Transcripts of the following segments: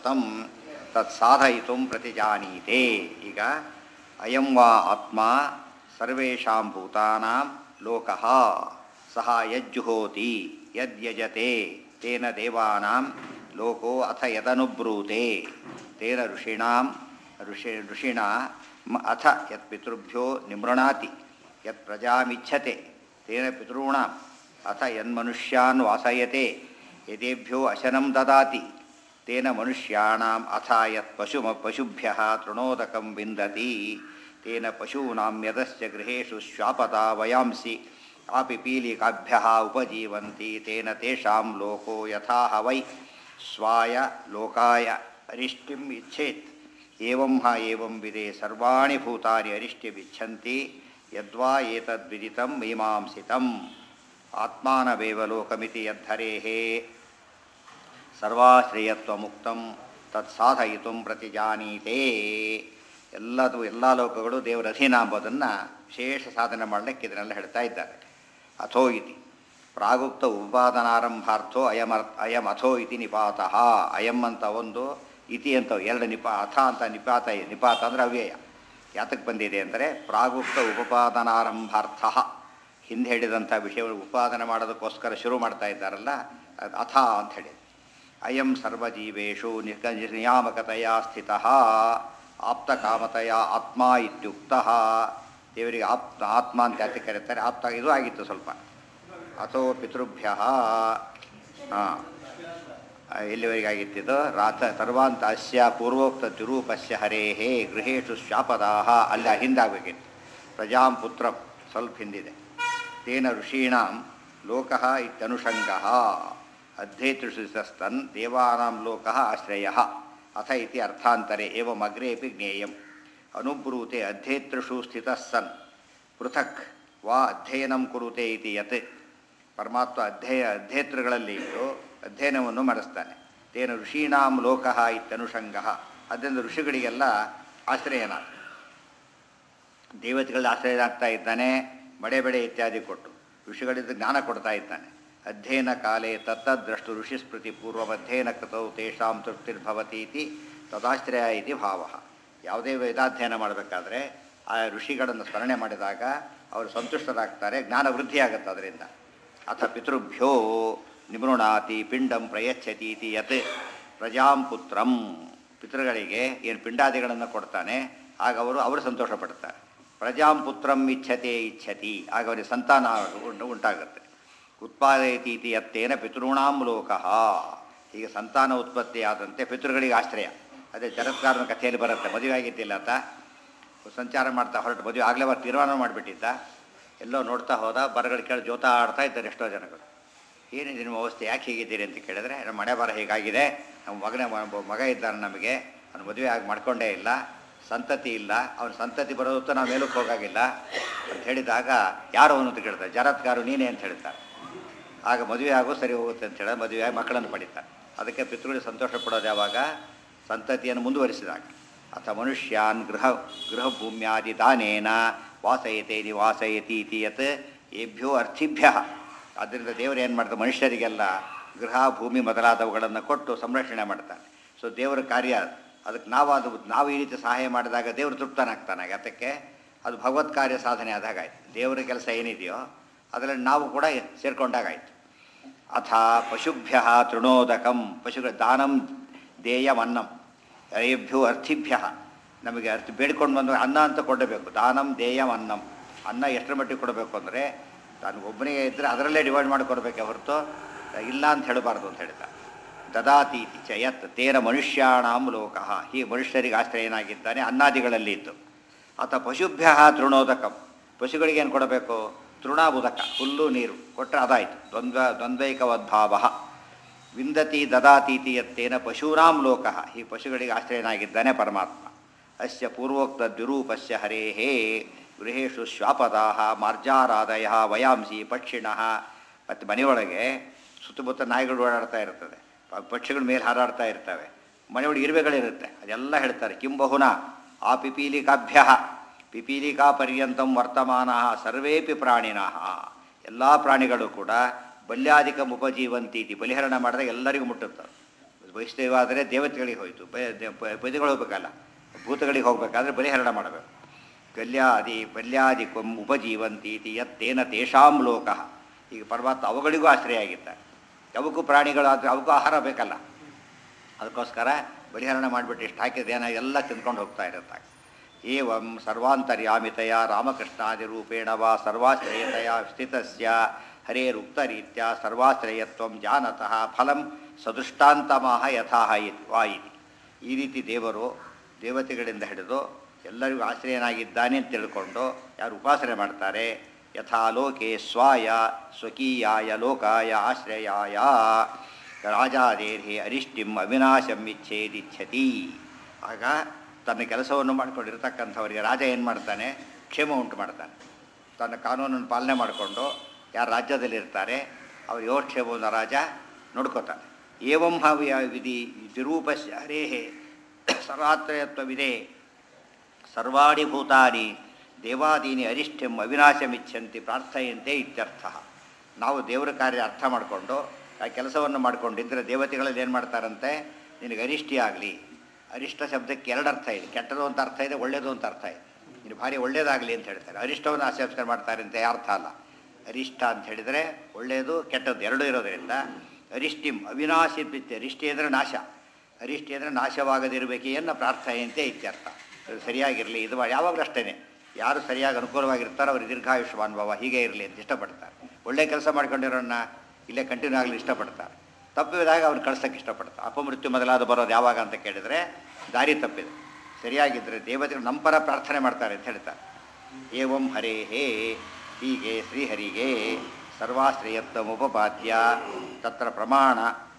ಉಕ್ತಂ ತತ್ ಸಾಧಯಿತು ಪ್ರತಿಜಾನೀತೆ ಈಗ ಅಯಂ ವಾ ಆತ್ಮ ಸರ್ವೇಷಾಂ ಭೂತಾನಾಂ ಲೋಕಃ ಸಹ ಯಜ್ಜುಹೋತಿ ಯದ್ಯಜತೆ ತೇನ ದೇವಾನಾಂ ಲೋಕೋ ಅಥ ಯದನುಬ್ರೂತೆ ತೇನ ಋಷೀಣಾಂ ಋಷಿ ಋಷಿಣ ಮ ಅಥ ಯತ್ ಪಿತೃಭ್ಯೋ ನಿಮೃಣಾತಿ ಯತ್ ಪ್ರಜಾಮಿಚ್ಛತೆ ತೇನ ಪಿತॄಣಾಂ ಅಥ ಯನ್ಮನುಷ್ಯಾನ್ ವಾಸಯತೆ ಯದೇಭ್ಯೋ ಅಶನಂ ದದಾತಿ ತೇನ ಮನುಷ್ಯಾಣಾಂ ಅಥ ಯತ್ ಪಶು ಪಶುಭ್ಯಃ ತೃಣೋದಕಂ ವಿಂದತಿ ತೇನ ಪಶೂನಾಂ ಯದಶ್ಚ ಗೃಹೇಷು ಶ್ವಾಪತಾ ವಯಾಂಸಿ ಕಾಪಿ ಪೀಲಿಕಾಭ್ಯಃ ಉಪಜೀವಂತಿ ತೇನ ತೇಷಾಂ ಲೋಕೋ ಯಥಾ ವೈ ಸ್ವಾಯ ಲೋಕಾಯ ಅರಿಷ್ಟಿಂ ಇಚ್ಛೇತ್ ಏವಂ ಹ ಏವಂ ವಿದೆ ಸರ್ವಾಣಿ ಭೂತಾನಿ ಅರಿಷ್ಟಿಮಿಚ್ಛಂತಿ ಯದ್ವಾ ಏತದ್ವಿದಿತಂ ಮೀಮಾಂಸಿತಂ ಆತ್ಮಾನವೇವ ಲೋಕಮಿತಿ ಯದ್ಧರೇಃ ಸರ್ವಾಶ್ರಯತ್ವಮುಕ್ತಂ ತತ್ ಸಾಧಯಿತು ಪ್ರತಿಜಾನೀತೆ ಎಲ್ಲದು ಎಲ್ಲ ಲೋಕಗಳು ದೇವರ ಅಧೀನ ಎಂಬುದನ್ನು ವಿಶೇಷ ಸಾಧನೆ ಮಾಡಲಿಕ್ಕೆ ಇದನ್ನೆಲ್ಲ ಹೇಳ್ತಾ ಇದ್ದಾರೆ ಅಥೋ ಇತಿ ಪ್ರಾಗುಪ್ತ ಉಪಾದನಾರಂಭಾರ್ಥೋ ಅಯಮ ಅಯಂ ಅಥೋ ಇತಿ ನಿಪಾತಃ ಅಯಂ ಅಂತ ಒಂದು ಇತಿ ಅಂತ ಎರಡು ನಿಪಾ ಅಥ ಅಂತ ನಿಪಾತ ನಿಪಾತ ಅಂದರೆ ಅವ್ಯಯ ಯಾತಕ್ಕೆ ಬಂದಿದೆ ಅಂದರೆ ಪ್ರಾಗುಪ್ತ ಉಪಪಾದನಾರಂಭಾರ್ಥ ಹಿಂದೆ ಹೇಳಿದಂಥ ವಿಷಯಗಳು ಉಪಾದನೆ ಮಾಡೋದಕ್ಕೋಸ್ಕರ ಶುರು ಮಾಡ್ತಾ ಇದ್ದಾರಲ್ಲ ಅದು ಅಥ ಅಂತ ಹೇಳಿ ಅಯಂ ಸರ್ವಜೀವೇಶು ನಿಕ ನಿಯಾಮಕತೆಯ ಸ್ಥಿತ ಆಪ್ತಕಾಮತೆಯ ಆತ್ಮ ಇತ್ಯುಕ್ತ ದೇವರಿಗೆ ಆಪ್ತ ಆತ್ಮ ಅಂತ ಯಾಕೆ ಕರೀತಾರೆ ಆಪ್ತ ಇದು ಆಗಿತ್ತು ಸ್ವಲ್ಪ ಅಥೋ ಪಿತೃಭ್ಯ ಹಾಂ ಎಲ್ಲಿವರೆಗಾಗಿತ್ತಿದ್ದು ರಾತ ಸರ್ವಾಂತ ಅಸ್ಯ ಪೂರ್ವೋಕ್ತ ತಿರೂಪಸ್ಯ ಹರೇಹೇ ಗೃಹೇಶು ಶಾಪದಾಹ ಅಲ್ಲ ಹಿಂದಾಗಬೇಕಿತ್ತು ಪ್ರಜಾಂ ಪುತ್ರ ಸ್ವಲ್ಪ ಹಿಂದಿದೆ ತೇನ ಋಷೀಣಾಂ ಲೋಕಃ ಇತ್ಯನುಷಂಗಃ ಅಧ್ಯೇತೃಷಿಸ್ತನ್ ದೇವಾನಾಂ ಲೋಕಃ ಆಶ್ರಯಃ ಅಥ ಇತಿ ಅರ್ಥಾಂತರೆ ಏವಮಗ್ರೇಪಿ ಜ್ಞೇಯಂ ಅನುಬ್ರೂತೆ ಅಧ್ಯೇತೃಷು ಸ್ಥಿತಃ ಸನ್ ಪೃಥಕ್ ವಾ ಅಧ್ಯಯನಂ ಕುರುತೆ ಇತಿ ಯತ್ ಪರಮಾತ್ಮ ಅಧ್ಯಯ ಅಧ್ಯೇತೃಗಳಲ್ಲಿ ಇದ್ದು ಅಧ್ಯಯನವನ್ನು ಮಾಡಿಸ್ತಾನೆ ತೇನ ಋಷೀಣಾಂ ಲೋಕಃ ಇತ್ಯನುಷಂಗಃ ಅದರಿಂದ ಋಷಿಗಳಿಗೆಲ್ಲ ಆಶ್ರಯನಾದ ದೇವತೆಗಳ ಆಶ್ರಯನಾಗ್ತಾ ಇದ್ದಾನೆ ಮಳೆ ಬೆಳೆ ಇತ್ಯಾದಿ ಕೊಟ್ಟು ಋಷಿಗಳಿಂದ ಜ್ಞಾನ ಕೊಡ್ತಾ ಇದ್ದಾನೆ ಅಧ್ಯಯನ ಕಾಲೇ ತತ್ತದ್ರಷ್ಟು ಋಷಿ ಸ್ಮೃತಿ ಪೂರ್ವಮಧ್ಯಯನ ಕೃತೌ ತೇಷಾಂ ತೃಪ್ತಿರ್ಭವತಿ ಇತಿ ತದಾಶ್ರಯ ಇತಿ ಭಾವ ಯಾವುದೇ ವೇದಾಧ್ಯಯನ ಮಾಡಬೇಕಾದ್ರೆ ಆ ಋಷಿಗಳನ್ನು ಸ್ಮರಣೆ ಮಾಡಿದಾಗ ಅವರು ಸಂತುಷ್ಟರಾಗ್ತಾರೆ ಜ್ಞಾನ ವೃದ್ಧಿಯಾಗುತ್ತೆ ಅದರಿಂದ ಅಥ ಪಿತೃಭ್ಯೋ ನಿಮೃಣಾತಿ ಪಿಂಡಂ ಪ್ರಯಚ್ಛತಿ ಇತಿ ಯತ್ ಪ್ರಜಾಂ ಪುತ್ರಂ ಪಿತೃಗಳಿಗೆ ಏನು ಪಿಂಡಾದಿಗಳನ್ನು ಕೊಡ್ತಾನೆ ಆಗ ಅವರು ಅವರು ಸಂತೋಷ ಪಡ್ತಾರೆ ಪ್ರಜಾಂ ಪುತ್ರಂ ಇಚ್ಛತೆ ಇಚ್ಛತಿ ಆಗ ಅವರಿಗೆ ಸಂತಾನ ಉಂಟು ಉಂಟಾಗುತ್ತೆ ಉತ್ಪಾದಯತಿ ಇತಿ ಯತ್ತೇನ ಪಿತೃಣಾಂ ಲೋಕಃ ಈಗ ಸಂತಾನ ಉತ್ಪತ್ತಿ ಆದಂತೆ ಪಿತೃಗಳಿಗೆ ಆಶ್ರಯ ಅದೇ ಜಗತ್ಕಾರನ ಕಥೆಯಲ್ಲಿ ಬರುತ್ತೆ ಮದುವೆ ಆಗಿದ್ದಿಲ್ಲ ಆತ ಸಂಚಾರ ಮಾಡ್ತಾ ಹೊರಟು ಮದುವೆ ಆಗಲೇ ಬರ್ ತೀರ್ಮಾನ ಮಾಡಿಬಿಟ್ಟಿದ್ದ ಎಲ್ಲೋ ನೋಡ್ತಾ ಹೋದ ಬರಗಳು ಕೇಳಿ ಜೋತ ಆಡ್ತಾ ಇದ್ದಾರೆ ಎಷ್ಟೋ ಜನಗಳು ಏನಿದೆ ನಿಮ್ಮ ಅವಸ್ಥೆ ಯಾಕೆ ಹೀಗಿದ್ದೀರಿ ಅಂತ ಕೇಳಿದ್ರೆ ನಮ್ಮ ಮನೆ ಬರ ಹೀಗಾಗಿದೆ ನಮ್ಮ ಮಗನೇ ಮ- ಮಗ ಇದ್ದಾನೆ ನಮಗೆ ಅವನು ಮದುವೆ ಆಗಿ ಮಾಡ್ಕೊಂಡೇ ಇಲ್ಲ ಸಂತತಿ ಇಲ್ಲ ಅವನ ಸಂತತಿ ಬರೋದತ್ತು ನಾವು ಮೇಲಕ್ಕೆ ಹೋಗಾಗಿಲ್ಲ ಅಂತ ಹೇಳಿದಾಗ ಯಾರು ಅವನು ಅಂತ ಕೇಳ್ತಾರೆ ಜರತ್ಕಾರು ನೀನೇ ಅಂತ ಹೇಳ್ತಾರೆ ಆಗ ಮದುವೆ ಆಗೋ ಸರಿ ಹೋಗುತ್ತೆ ಅಂತ ಹೇಳಿ ಮದುವೆ ಆಗಿ ಮಕ್ಕಳನ್ನು ಪಡಿತಾರೆ ಅದಕ್ಕೆ ಪಿತೃಗಳಿಗೆ ಸಂತೋಷ ಪಡೋದು ಯಾವಾಗ ಸಂತತಿಯನ್ನು ಮುಂದುವರಿಸಿದಾಗ ಅಥ ಮನುಷ್ಯಾನ್ ಗೃಹ ಗೃಹಭೂಮ್ಯಾದಿ ದಾನೇನ ವಾಸಯತೆ ನಿವಾಸಯತಿ ಇತಿ ಯತ್ ಏಭ್ಯೋ ಅರ್ಥಿಭ್ಯ ಆದ್ದರಿಂದ ದೇವರು ಏನು ಮಾಡ್ತಾರೆ ಮನುಷ್ಯರಿಗೆಲ್ಲ ಗೃಹ ಭೂಮಿ ಮೊದಲಾದವುಗಳನ್ನು ಕೊಟ್ಟು ಸಂರಕ್ಷಣೆ ಮಾಡ್ತಾನೆ ಸೊ ದೇವರ ಕಾರ್ಯ ಅದು. ಅದಕ್ಕೆ ನಾವು ಅದು ನಾವು ಈ ರೀತಿ ಸಹಾಯ ಮಾಡಿದಾಗ ದೇವರು ತೃಪ್ತನಾಗ್ತಾನೆ ಅದಕ್ಕೆ ಅದು ಭಗವತ್ ಕಾರ್ಯ ಸಾಧನೆ ಆದಾಗಾಯ್ತು ದೇವರ ಕೆಲಸ ಏನಿದೆಯೋ ಅದರಲ್ಲಿ ನಾವು ಕೂಡ ಸೇರ್ಕೊಂಡಾಗಾಯ್ತು ಅಥ ಪಶುಭ್ಯ ತೃಣೋದಕಂ ಪಶುಗಳ ದಾನಂ ದೇಯಮನ್ನಂ ಏಭ್ಯೋ ಅರ್ಥಿಭ್ಯ ನಮಗೆ ಅರ್ಥ ಬೇಡ್ಕೊಂಡು ಬಂದಾಗ ಅನ್ನ ಅಂತ ಕೊಡಬೇಕು ದಾನಂ ದೇಯಂ ಅನ್ನಂ ಅನ್ನ ಎಷ್ಟರ ಮಟ್ಟಿಗೆ ಕೊಡಬೇಕು ಅಂದರೆ ತಾನು ಒಬ್ಬನಿಗೆ ಇದ್ದರೆ ಅದರಲ್ಲೇ ಡಿವೈಡ್ ಮಾಡಿ ಕೊಡಬೇಕೆ ಹೊರತು ಇಲ್ಲ ಅಂತ ಹೇಳಬಾರ್ದು ಅಂತ ಹೇಳ್ತಾ ದದಾತಿ ಇತಿ ಚ ಯತ್ ತೇನ ಮನುಷ್ಯಾಣಾಂ ಲೋಕಃ ಈ ಮನುಷ್ಯರಿಗೆ ಆಶ್ರಯನಾಗಿದ್ದಾನೆ ಅನ್ನಾದಿಗಳಲ್ಲಿ ಇತ್ತು ಅಥ ಪಶುಭ್ಯ ತೃಣೋದಕಂ ಪಶುಗಳಿಗೆ ಏನು ಕೊಡಬೇಕು ತೃಣಾಬುದಕ ಹುಲ್ಲು ನೀರು ಕೊಟ್ಟರೆ ಅದಾಯಿತು ದ್ವಂದ್ವ ದ್ವಂದ್ವೈಕವದ್ಭಾವ ವಿಂದತಿ ದದಾತೀತಿ ಯತ್ತೇನ ಪಶೂನಾಂ ಲೋಕಃ ಈ ಪಶುಗಳಿಗೆ ಆಶ್ರಯನಾಗಿದ್ದಾನೆ ಪರಮಾತ್ಮ ಅಸ್ಯ ಪೂರ್ವೋಕ್ತ ದ್ವಿರೂಪಸ್ಯ ಹರೇಹೇ ಗೃಹೇಶು ಶ್ವಾಪದಾಹ ಮಾರ್ಜಾರಾದಯ ವಯಾಂಸಿ ಪಕ್ಷಿಣಃ ಮತ್ತು ಮನೆಯೊಳಗೆ ಸುತ್ತಮುತ್ತ ನಾಯಿಗಳು ಓಡಾಡ್ತಾ ಇರ್ತದೆ ಪ- ಪಕ್ಷಿಗಳ ಮೇಲೆ ಹಾರಾಡ್ತಾ ಇರ್ತವೆ ಮನೆಯೊಳಗೆ ಇರುವೆಗಳಿರುತ್ತೆ ಅದೆಲ್ಲ ಹೇಳ್ತಾರೆ ಕಿಂಬಹುನ ಆ ಪಿಪೀಲಿಕಾಭ್ಯ ಪಿಪೀಲಿಕಾ ಪರ್ಯಂತಂ ವರ್ತಮಾನ ಸರ್ವೇಪಿ ಪ್ರಾಣಿನಃ ಎಲ್ಲ ಪ್ರಾಣಿಗಳು ಕೂಡ ಬಲ್ಯಾಧಿಕ ಉಪಜೀವಂತಿ ಇತಿ ಬಲಿಹರಣ ಮಾಡಿದಾಗ ಎಲ್ಲರಿಗೂ ಮುಟ್ಟುತ್ತವೆ ವೈಷ್ಣವ ಆದರೆ ದೇವತೆಗಳಿಗೆ ಹೋಯಿತು ಬದಿಗಳು ಹೋಗ್ಬೇಕಲ್ಲ ಭೂತಗಳಿಗೆ ಹೋಗ್ಬೇಕಾದ್ರೆ ಬಲಿಹರಣ ಮಾಡಬೇಕು ಗಲ್ಯಾದಿ ಬಲ್ಯಾದಿ ಕೊಂ ಉಪಜೀವಂತೀತಿ ಯತ್ತೇನ ತೇಷಾಂ ಲೋಕ ಈಗ ಪರಮಾತ್ಮ ಅವುಗಳಿಗೂ ಆಶ್ರಯ ಆಗಿದ್ದಾರೆ ಅವಕ್ಕೂ ಪ್ರಾಣಿಗಳು ಆದರೆ ಅವಕ್ಕೂ ಆಹಾರ ಬೇಕಲ್ಲ ಅದಕ್ಕೋಸ್ಕರ ಬಲಿಹರಣ ಮಾಡಿಬಿಟ್ಟು ಇಷ್ಟು ಹಾಕಿದ್ರೆ ಏನೋ ಎಲ್ಲ ತಿಂದ್ಕೊಂಡು ಹೋಗ್ತಾ ಇರುತ್ತೆ ಏವಂ ಸರ್ವಾಂತರ್ಯಾಮಿತಯ ರಾಮಕೃಷ್ಣಾದಿರೂಪೇಣ ವಾ ಸರ್ವಾಶ್ರಯತೆಯ ಸ್ಥಿತಸ್ಯ ಹರೇರುಕ್ತರೀತ್ಯ ಸರ್ವಾಶ್ರಯತ್ವ ಜಾನತಃ ಫಲಂ ಸದೃಷ್ಟಾಂತಮಾಹ ಯಥಾಹ ಇತಿ ವಾ ಇತಿ ಈ ರೀತಿ ದೇವರು ದೇವತೆಗಳಿಂದ ಹಿಡಿದು ಎಲ್ಲರಿಗೂ ಆಶ್ರಯನಾಗಿದ್ದಾನೆ ಅಂತ ತಿಳ್ಕೊಂಡು ಯಾರು ಉಪಾಸನೆ ಮಾಡ್ತಾರೆ ಯಥಾ ಲೋಕೆ ಸ್ವಾಯ ಸ್ವಕೀಯಾಯ ಲೋಕಾಯ ಆಶ್ರಯಾಯ ರಾಜಾದೇರ್ಹಿ ಅರಿಷ್ಟಿಂ ಅವಿನಾಶಂ ಇಚ್ಛೇದಿಚ್ಛತಿ ಆಗ ತನ್ನ ಕೆಲಸವನ್ನು ಮಾಡಿಕೊಂಡಿರ್ತಕ್ಕಂಥವರಿಗೆ ರಾಜ ಏನು ಮಾಡ್ತಾನೆ ಕ್ಷೇಮ ಉಂಟು ಮಾಡ್ತಾನೆ ತನ್ನ ಕಾನೂನನ್ನು ಪಾಲನೆ ಮಾಡಿಕೊಂಡು ಯಾರು ರಾಜ್ಯದಲ್ಲಿರ್ತಾರೆ ಅವ್ರ ಯೋಗಕ್ಷೇಮವನ್ನು ರಾಜ ನೋಡ್ಕೋತಾನೆ ಏವಂ ಹವ್ಯ ವಿಧಿ ವಿರೂಪಸ್ಯ ಹರೇಹೇ ಸರ್ವಾತ್ರಯತ್ವವಿದೆ ಸರ್ವಾಣಿ ಭೂತಾನಿ ದೇವಾದೀನಿ ಅರಿಷ್ಠ್ಯಂ ಅವಿನಾಶಮಿಚ್ಛಂತಿ ಪ್ರಾರ್ಥಯಂತೆ ಇತ್ಯರ್ಥ ನಾವು ದೇವರ ಕಾರ್ಯ ಅರ್ಥ ಮಾಡಿಕೊಂಡು ಆ ಕೆಲಸವನ್ನು ಮಾಡಿಕೊಂಡಿದ್ದರೆ ದೇವತೆಗಳಲ್ಲಿ ಏನು ಮಾಡ್ತಾರಂತೆ ನಿನಗೆ ಅರಿಷ್ಟಿ ಆಗಲಿ ಅರಿಷ್ಟ ಶಬ್ದಕ್ಕೆ ಎರಡು ಅರ್ಥ ಇದೆ ಕೆಟ್ಟದು ಅಂತ ಅರ್ಥ ಇದೆ ಒಳ್ಳೆಯದು ಅಂತ ಅರ್ಥ ಇದೆ ನೀನು ಭಾರಿ ಒಳ್ಳೇದಾಗಲಿ ಅಂತ ಹೇಳ್ತಾರೆ ಅರಿಷ್ಟವನ್ನು ಆಶಂಸ್ಕಾರ ಮಾಡ್ತಾರೆ ಅಂತ ಅರ್ಥ ಅಲ್ಲ ಅರಿಷ್ಟ ಅಂತ ಹೇಳಿದರೆ ಒಳ್ಳೆಯದು ಕೆಟ್ಟದ್ದು ಎರಡೂ ಇರೋದರಿಂದ ಅರಿಷ್ಟಿಂ ಅವಿನಾಶಿ ಬಿತ್ತೆ ಅರಿಷ್ಟಿ ಅಂದರೆ ನಾಶ ಅರಿಷ್ಟಿ ಅಂದರೆ ನಾಶವಾಗದಿರಬೇಕೆ ಅನ್ನೋ ಪ್ರಾರ್ಥನೆಯಂತೆ ಇತ್ಯರ್ಥ ಇದು ಸರಿಯಾಗಿರಲಿ ಇದು ಮಾಡಿ ಯಾವಾಗಲೂ ಅಷ್ಟೇ ಯಾರು ಸರಿಯಾಗಿ ಅನುಕೂಲವಾಗಿರ್ತಾರೋ ಅವ್ರಿಗೆ ದೀರ್ಘಾಯುಷ್ಮಾನ್ ಭಾವ ಹೀಗೆ ಇರಲಿ ಅಂತ ಇಷ್ಟಪಡ್ತಾರೆ ಒಳ್ಳೆ ಕೆಲಸ ಮಾಡ್ಕೊಂಡಿರೋನ್ನ ಇಲ್ಲೇ ಕಂಟಿನ್ಯೂ ಆಗಲಿ ಇಷ್ಟಪಡ್ತಾರೆ ತಪ್ಪಿದಾಗ ಅವ್ರು ಕಳ್ಸೋಕ್ಕೆ ಇಷ್ಟಪಡ್ತಾರೆ ಅಪಮೃತ್ಯು ಮೊದಲಾದ ಬರೋದು ಯಾವಾಗ ಅಂತ ಕೇಳಿದರೆ ದಾರಿ ತಪ್ಪಿದೆ ಸರಿಯಾಗಿದ್ದರೆ ದೇವತೆಗಳು ನಮ್ಮ ಪರ ಪ್ರಾರ್ಥನೆ ಮಾಡ್ತಾರೆ ಅಂತ ಹೇಳ್ತಾರೆ ಏವಂ ಹರೇ ಹೇ ಹೀಗೆ ಶ್ರೀಹರಿಗೆ ಸರ್ವಾಶ್ರಯತ್ವಮುಪಪಾದ್ಯ ತತ್ರ ಪ್ರಮಾಣ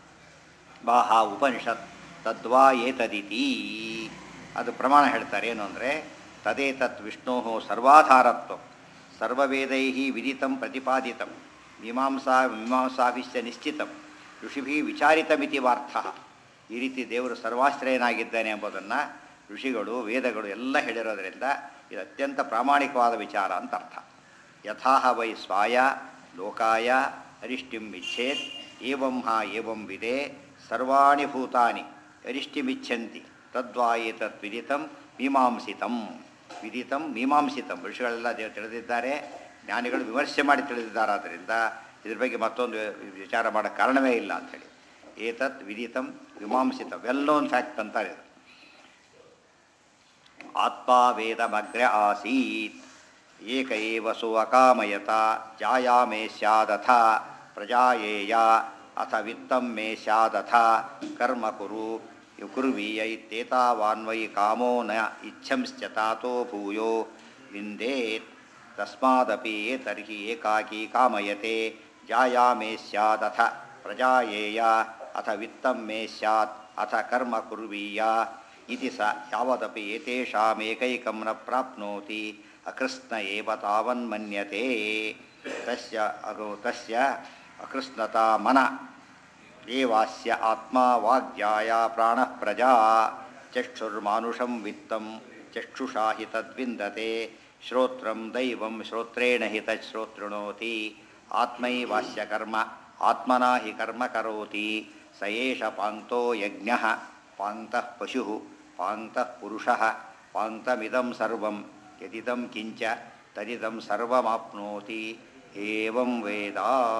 ಬಾಹ ಉಪನಿಷತ್ ತದ್ವಾ ಏತದಿತಿ ಅದು ಪ್ರಮಾಣ ಹೇಳ್ತಾರೆ ಏನು ಅಂದರೆ ತದೇತತ್ ವಿಷ್ಣೋ ಸರ್ವಾಧಾರತ್ವ ಸರ್ವವೇದೈ ವಿದಿತಂ ಪ್ರತಿಪಾದಿತಂ ಮೀಮಾಂಸಾ ಮೀಮಾಂಸಾಭಿಶ್ಚ ನಿಶ್ಚಿತಂ ಋಷಿಭಿ ವಿಚಾರಿತಮಿತಿ ವಾರ್ಥ ಈ ರೀತಿ ದೇವರು ಸರ್ವಾಶ್ರಯನಾಗಿದ್ದಾನೆ ಎಂಬುದನ್ನು ಋಷಿಗಳು ವೇದಗಳು ಎಲ್ಲ ಹೇಳಿರೋದರಿಂದ ಇದು ಅತ್ಯಂತ ಪ್ರಾಮಾಣಿಕವಾದ ವಿಚಾರ ಅಂತ ಅರ್ಥ ಯಥಾಹ ವೈ ಸ್ವಾಯ ಲೋಕಾಯ ಅರಿಷ್ಟಿಂ ಇಚ್ಛೇತ್ ಏವಂ ಹಾ ಏವಂ ವಿದೆ ಸರ್ವಾಣಿ ಭೂತಾನಿ ಅರಿಷ್ಟಿಮಿಚ್ಛಂತಿ ತದ್ವಾ ಏತತ್ ವಿದಿತಂ ಮೀಮಾಂಸಿತಂ ವಿದಿತಂ ಮೀಮಾಂಸಿತಂ ಋಷಿಗಳೆಲ್ಲ ದೇವ ತಿಳಿದಿದ್ದಾರೆ ಜ್ಞಾನಿಗಳು ವಿಮರ್ಶೆ ಮಾಡಿ ತಿಳಿದಿದ್ದಾರಾದ್ದರಿಂದ ಇದ್ರ ಬಗ್ಗೆ ಮತ್ತೊಂದು ವಿಚಾರ ಮಾಡೋಕ್ಕೆ ಕಾರಣವೇ ಇಲ್ಲ ಅಂಥೇಳಿ ಏತತ್ ವಿದಿತಂ ಮೀಮಾಂಸಿತಂ ವೆಲ್ ನೋನ್ ಫ್ಯಾಕ್ಟ್ ಅಂತಾರೆ ಇದು ಆತ್ಮ ವೇದಮಗ್ರ ಆಸೀತ್ ಏಕ ಏವ ಸು ಅಕಾಮಯತ ಜಾಯಾಮೇ ಸ್ಯಾದಥ ಪ್ರಜಾಯೇಯ ಅಥ ವಿತ್ತಂ ಮೇ ಸ್ಯಾದಥ ಕರ್ಮ ಕುರು ಕುರ್ವೀಯ ಇತ್ಯೇತಾವಾನ್ವೈ ಕಾಮೋ ನ ಇಚ್ಛಂಶ್ಚ ತಾತೋ ಭೂಯೋ ವಿಂದೇತ್ ತಸ್ಮಾದಪಿ ತರ್ಹಿ ಏಕಾಕಿ ಕಾಮಯತೆ ಜಾಯಾಮೇ ಸ್ಯಾದಥ ಪ್ರಜಾಯೇಯ ಅಥ ವಿತ್ತಂ ಮೇ ಸ್ಯಾತ್ ಅಥ ಕರ್ಮ ಕುರ್ವೀಯ ಇತಿ ಸ ಯಾವದಪಿ ಏತೇಷಾಮೇಕೈಕಂ ನ ಪ್ರಾಪ್ನೋತಿ ಅಕೃಷ್ಣ ಏವ ತಾವನ್ಮನ್ಯತೆ ತಸ್ಯ ಅಗೋ ತಸ್ಯ ಅಕೃಷ್ಣತಾ ಮನ ದೇವಾಸ್ಯ ಆತ್ಮ ವಾಗ್ಯಾಯ ಪ್ರಾಣಃ ಪ್ರಜಾ ಚಕ್ಷುರ್ಮಾನುಷಂ ವಿತ್ತಂ ಚಕ್ಷುಷಾ ಹಿ ತದ್ವಿಂದತೆ ಶ್ರೋತ್ರಂ ದೈವಂ ಶ್ರೋತ್ರೇಣ ಹಿ ತಚ್ಶ್ರೋತೃಣೋತಿ ಆತ್ಮೈವಾಸ್ಯ ಕರ್ಮ ಆತ್ಮನಾ ಹಿ ಕರ್ಮ ಕರೋತಿ ಸ ಏಷ ಪಾಂಕ್ತೋ ಯಜ್ಞ ಪಾಂಕ್ತಃ ಪಶು ಪಾಂಕ್ತಃ ಪುರುಷಃ ಪಾಂಕ್ತಮಿದಂ ಸರ್ವಂ ಯದಿದಂ ಕಿಂಚ ತದಿದಂ ಸರ್ವಮಾಪ್ನೋತಿ ಏವಂ ವೇದ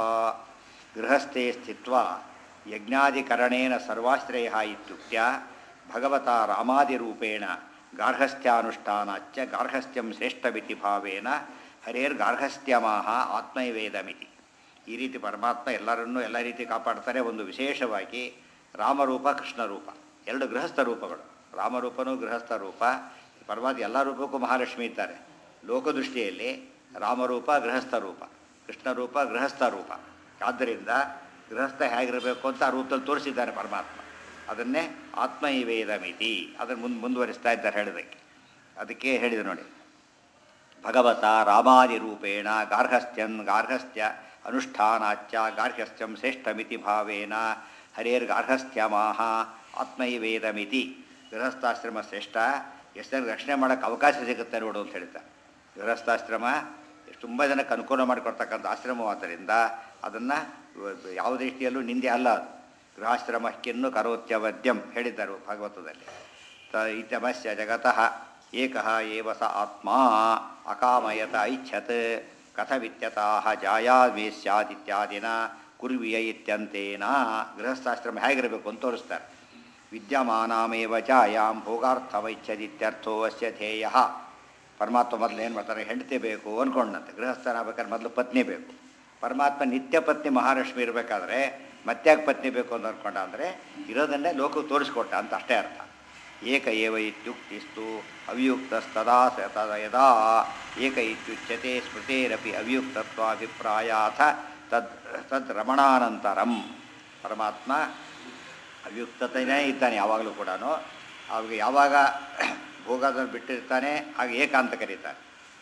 ಗೃಹಸ್ಥೆ ಸ್ಥಿತ್ವಾ ಯಜ್ಞಾದಿಕರಣೇನ ಸರ್ವಾಶ್ರಯ ಇತ್ಯುಕ್ತ್ಯ ಭಗವತ ರಾಮಾದಿರೂಪೇಣ ಗಾರ್ಹಸ್ಥ್ಯಾನುಷ್ಠಾನಾಚ್ಚ ಗಾರ್ಹಸ್ಥ್ಯಂ ಶ್ರೇಷ್ಠಮಿತಿ ಭಾವೇನ ಹರೇರ್ಗಾರ್ಹಸ್ಥ್ಯಮಾಹ ಆತ್ಮೈವೇದಮಿತಿ ಈ ರೀತಿ ಪರಮಾತ್ಮ ಎಲ್ಲರನ್ನೂ ಎಲ್ಲ ರೀತಿ ಕಾಪಾಡ್ತಾರೆ ಒಂದು ವಿಶೇಷವಾಗಿ ರಾಮರೂಪ ಕೃಷ್ಣರೂಪ ಎರಡು ಗೃಹಸ್ಥ ರೂಪಗಳು ರಾಮರೂಪನೂ ಗೃಹಸ್ಥ ರೂಪ ಪರಮಾತ್ಮ ಎಲ್ಲ ರೂಪಕ್ಕೂ ಮಹಾಲಕ್ಷ್ಮಿ ಇದ್ದಾರೆ ಲೋಕದೃಷ್ಟಿಯಲ್ಲಿ ರಾಮರೂಪ ಗೃಹಸ್ಥ ರೂಪ ಕೃಷ್ಣರೂಪ ಗೃಹಸ್ಥ ರೂಪ ಆದ್ದರಿಂದ ಗೃಹಸ್ಥ ಹೇಗಿರಬೇಕು ಅಂತ ಆ ರೂಪದಲ್ಲಿ ತೋರಿಸಿದ್ದಾರೆ ಪರಮಾತ್ಮ ಅದನ್ನೇ ಆತ್ಮೈವೇದ ಮಿತಿ ಅದನ್ನು ಮುಂದೆ ಮುಂದುವರಿಸ್ತಾ ಇದ್ದಾರೆ ಹೇಳೋದಕ್ಕೆ ಅದಕ್ಕೆ ಹೇಳಿದೆ ನೋಡಿ ಭಗವತ ರಾಮಾದಿ ರೂಪೇಣ ಗಾರ್ಹಸ್ಥ್ಯನ್ ಗಾರ್ಹಸ್ಥ್ಯ ಅನುಷ್ಠಾನಾಚ್ಯ ಗಾರ್ಹಸ್ಥ್ಯಂ ಶ್ರೇಷ್ಠಮಿತಿ ಭಾವೇನ ಹರೇರ್ಗಾರ್ಹಸ್ಥ್ಯಮಾಹ ಆತ್ಮೈವೇದಮಿತಿ ಗೃಹಸ್ಥಾಶ್ರಮ ಶ್ರೇಷ್ಠ ಎಷ್ಟು ಜನ ರಕ್ಷಣೆ ಮಾಡೋಕ್ಕೆ ಅವಕಾಶ ಸಿಗುತ್ತೆ ನೋಡು ಅಂತ ಹೇಳ್ತಾರೆ ಗೃಹಸ್ಥಾಶ್ರಮ ತುಂಬ ಜನಕ್ಕೆ ಅನುಕೂಲ ಮಾಡಿಕೊಡ್ತಕ್ಕಂಥ ಆಶ್ರಮವಾದ್ದರಿಂದ ಅದನ್ನು ಯಾವ ದೃಷ್ಟಿಯಲ್ಲೂ ನಿಂದೆ ಅಲ್ಲ ಅದು ಗೃಹಾಶ್ರಮ ಕಿನ್ನು ಕರೋತ್ಯವದ್ಯಂ ಹೇಳಿದ್ದರು ಭಾಗವತದಲ್ಲಿ ತ ಇತ್ಯಮಸ್ಯ ಜಗತಃ ಏಕಃ ಏವ ಸ ಆತ್ಮ ಅಕಾಮಯತ ಐಚ್ಛತ್ ಕಥವಿತ್ಯತಃ ಜಾಯಾಮೇ ಸ್ಯಾದಿತ್ಯಾದಿನ ಕುರ್ವಿಯ ಇತ್ಯಂತೇನ ಗೃಹಸ್ಥಾಶ್ರಮ ಹೇಗಿರಬೇಕು ಅಂತ ತೋರಿಸ್ತಾರೆ ವಿದ್ಯಮಾನಾಮೇವ ಜಾಯಾಂ ಭೋಗಾರ್ಥವೈಚ್ಛದಿತ್ಯರ್ಥೋ ಅಸ್ಯ ಧ್ಯೇಯ ಪರಮಾತ್ಮ ಮೊದಲು ಏನು ಮಾಡ್ತಾರೆ ಹೆಂಡತಿ ಬೇಕು ಅಂದ್ಕೊಂಡಂತೆ ಗೃಹಸ್ಥನಾಗಬೇಕಾದ್ರೆ ಮೊದಲು ಪತ್ನಿ ಬೇಕು ಪರಮಾತ್ಮ ನಿತ್ಯ ಪತ್ನಿ ಮಹಾಲಕ್ಷ್ಮಿ ಇರಬೇಕಾದ್ರೆ ಮತ್ತ್ಯಾಕೆ ಪತ್ನಿ ಬೇಕು ಅಂತ ಅಂದ್ಕೊಂಡ ಅಂದರೆ ಇರೋದನ್ನೇ ಲೋಕಕ್ಕೆ ತೋರಿಸ್ಕೊಟ್ಟ ಅಂತ ಅಷ್ಟೇ ಅರ್ಥ ಏಕ ಏವ ಇತ್ಯುಕ್ತಿಸ್ತು ಅವಿಯುಕ್ತಸ್ತದಾ ಸ ತದ ಯದಾ ಏಕ ಇತ್ಯುಚ್ಯತೆ ಸ್ಮೃತೇರಪಿ ಅವಿಯುಕ್ತತ್ವಾಭಿಪ್ರಾಯಾಥ ತದ್ ತದ್ ರಮಣಾನಂತರಂ ಪರಮಾತ್ಮ ಅವ್ಯುಕ್ತತೆಯೇ ಇದ್ದಾನೆ ಯಾವಾಗಲೂ ಕೂಡ ಅವಾಗ ಯಾವಾಗ ಭೋಗದನ್ನು ಬಿಟ್ಟಿರ್ತಾನೆ ಆಗ ಏಕಾಂತ ಕರೀತಾರೆ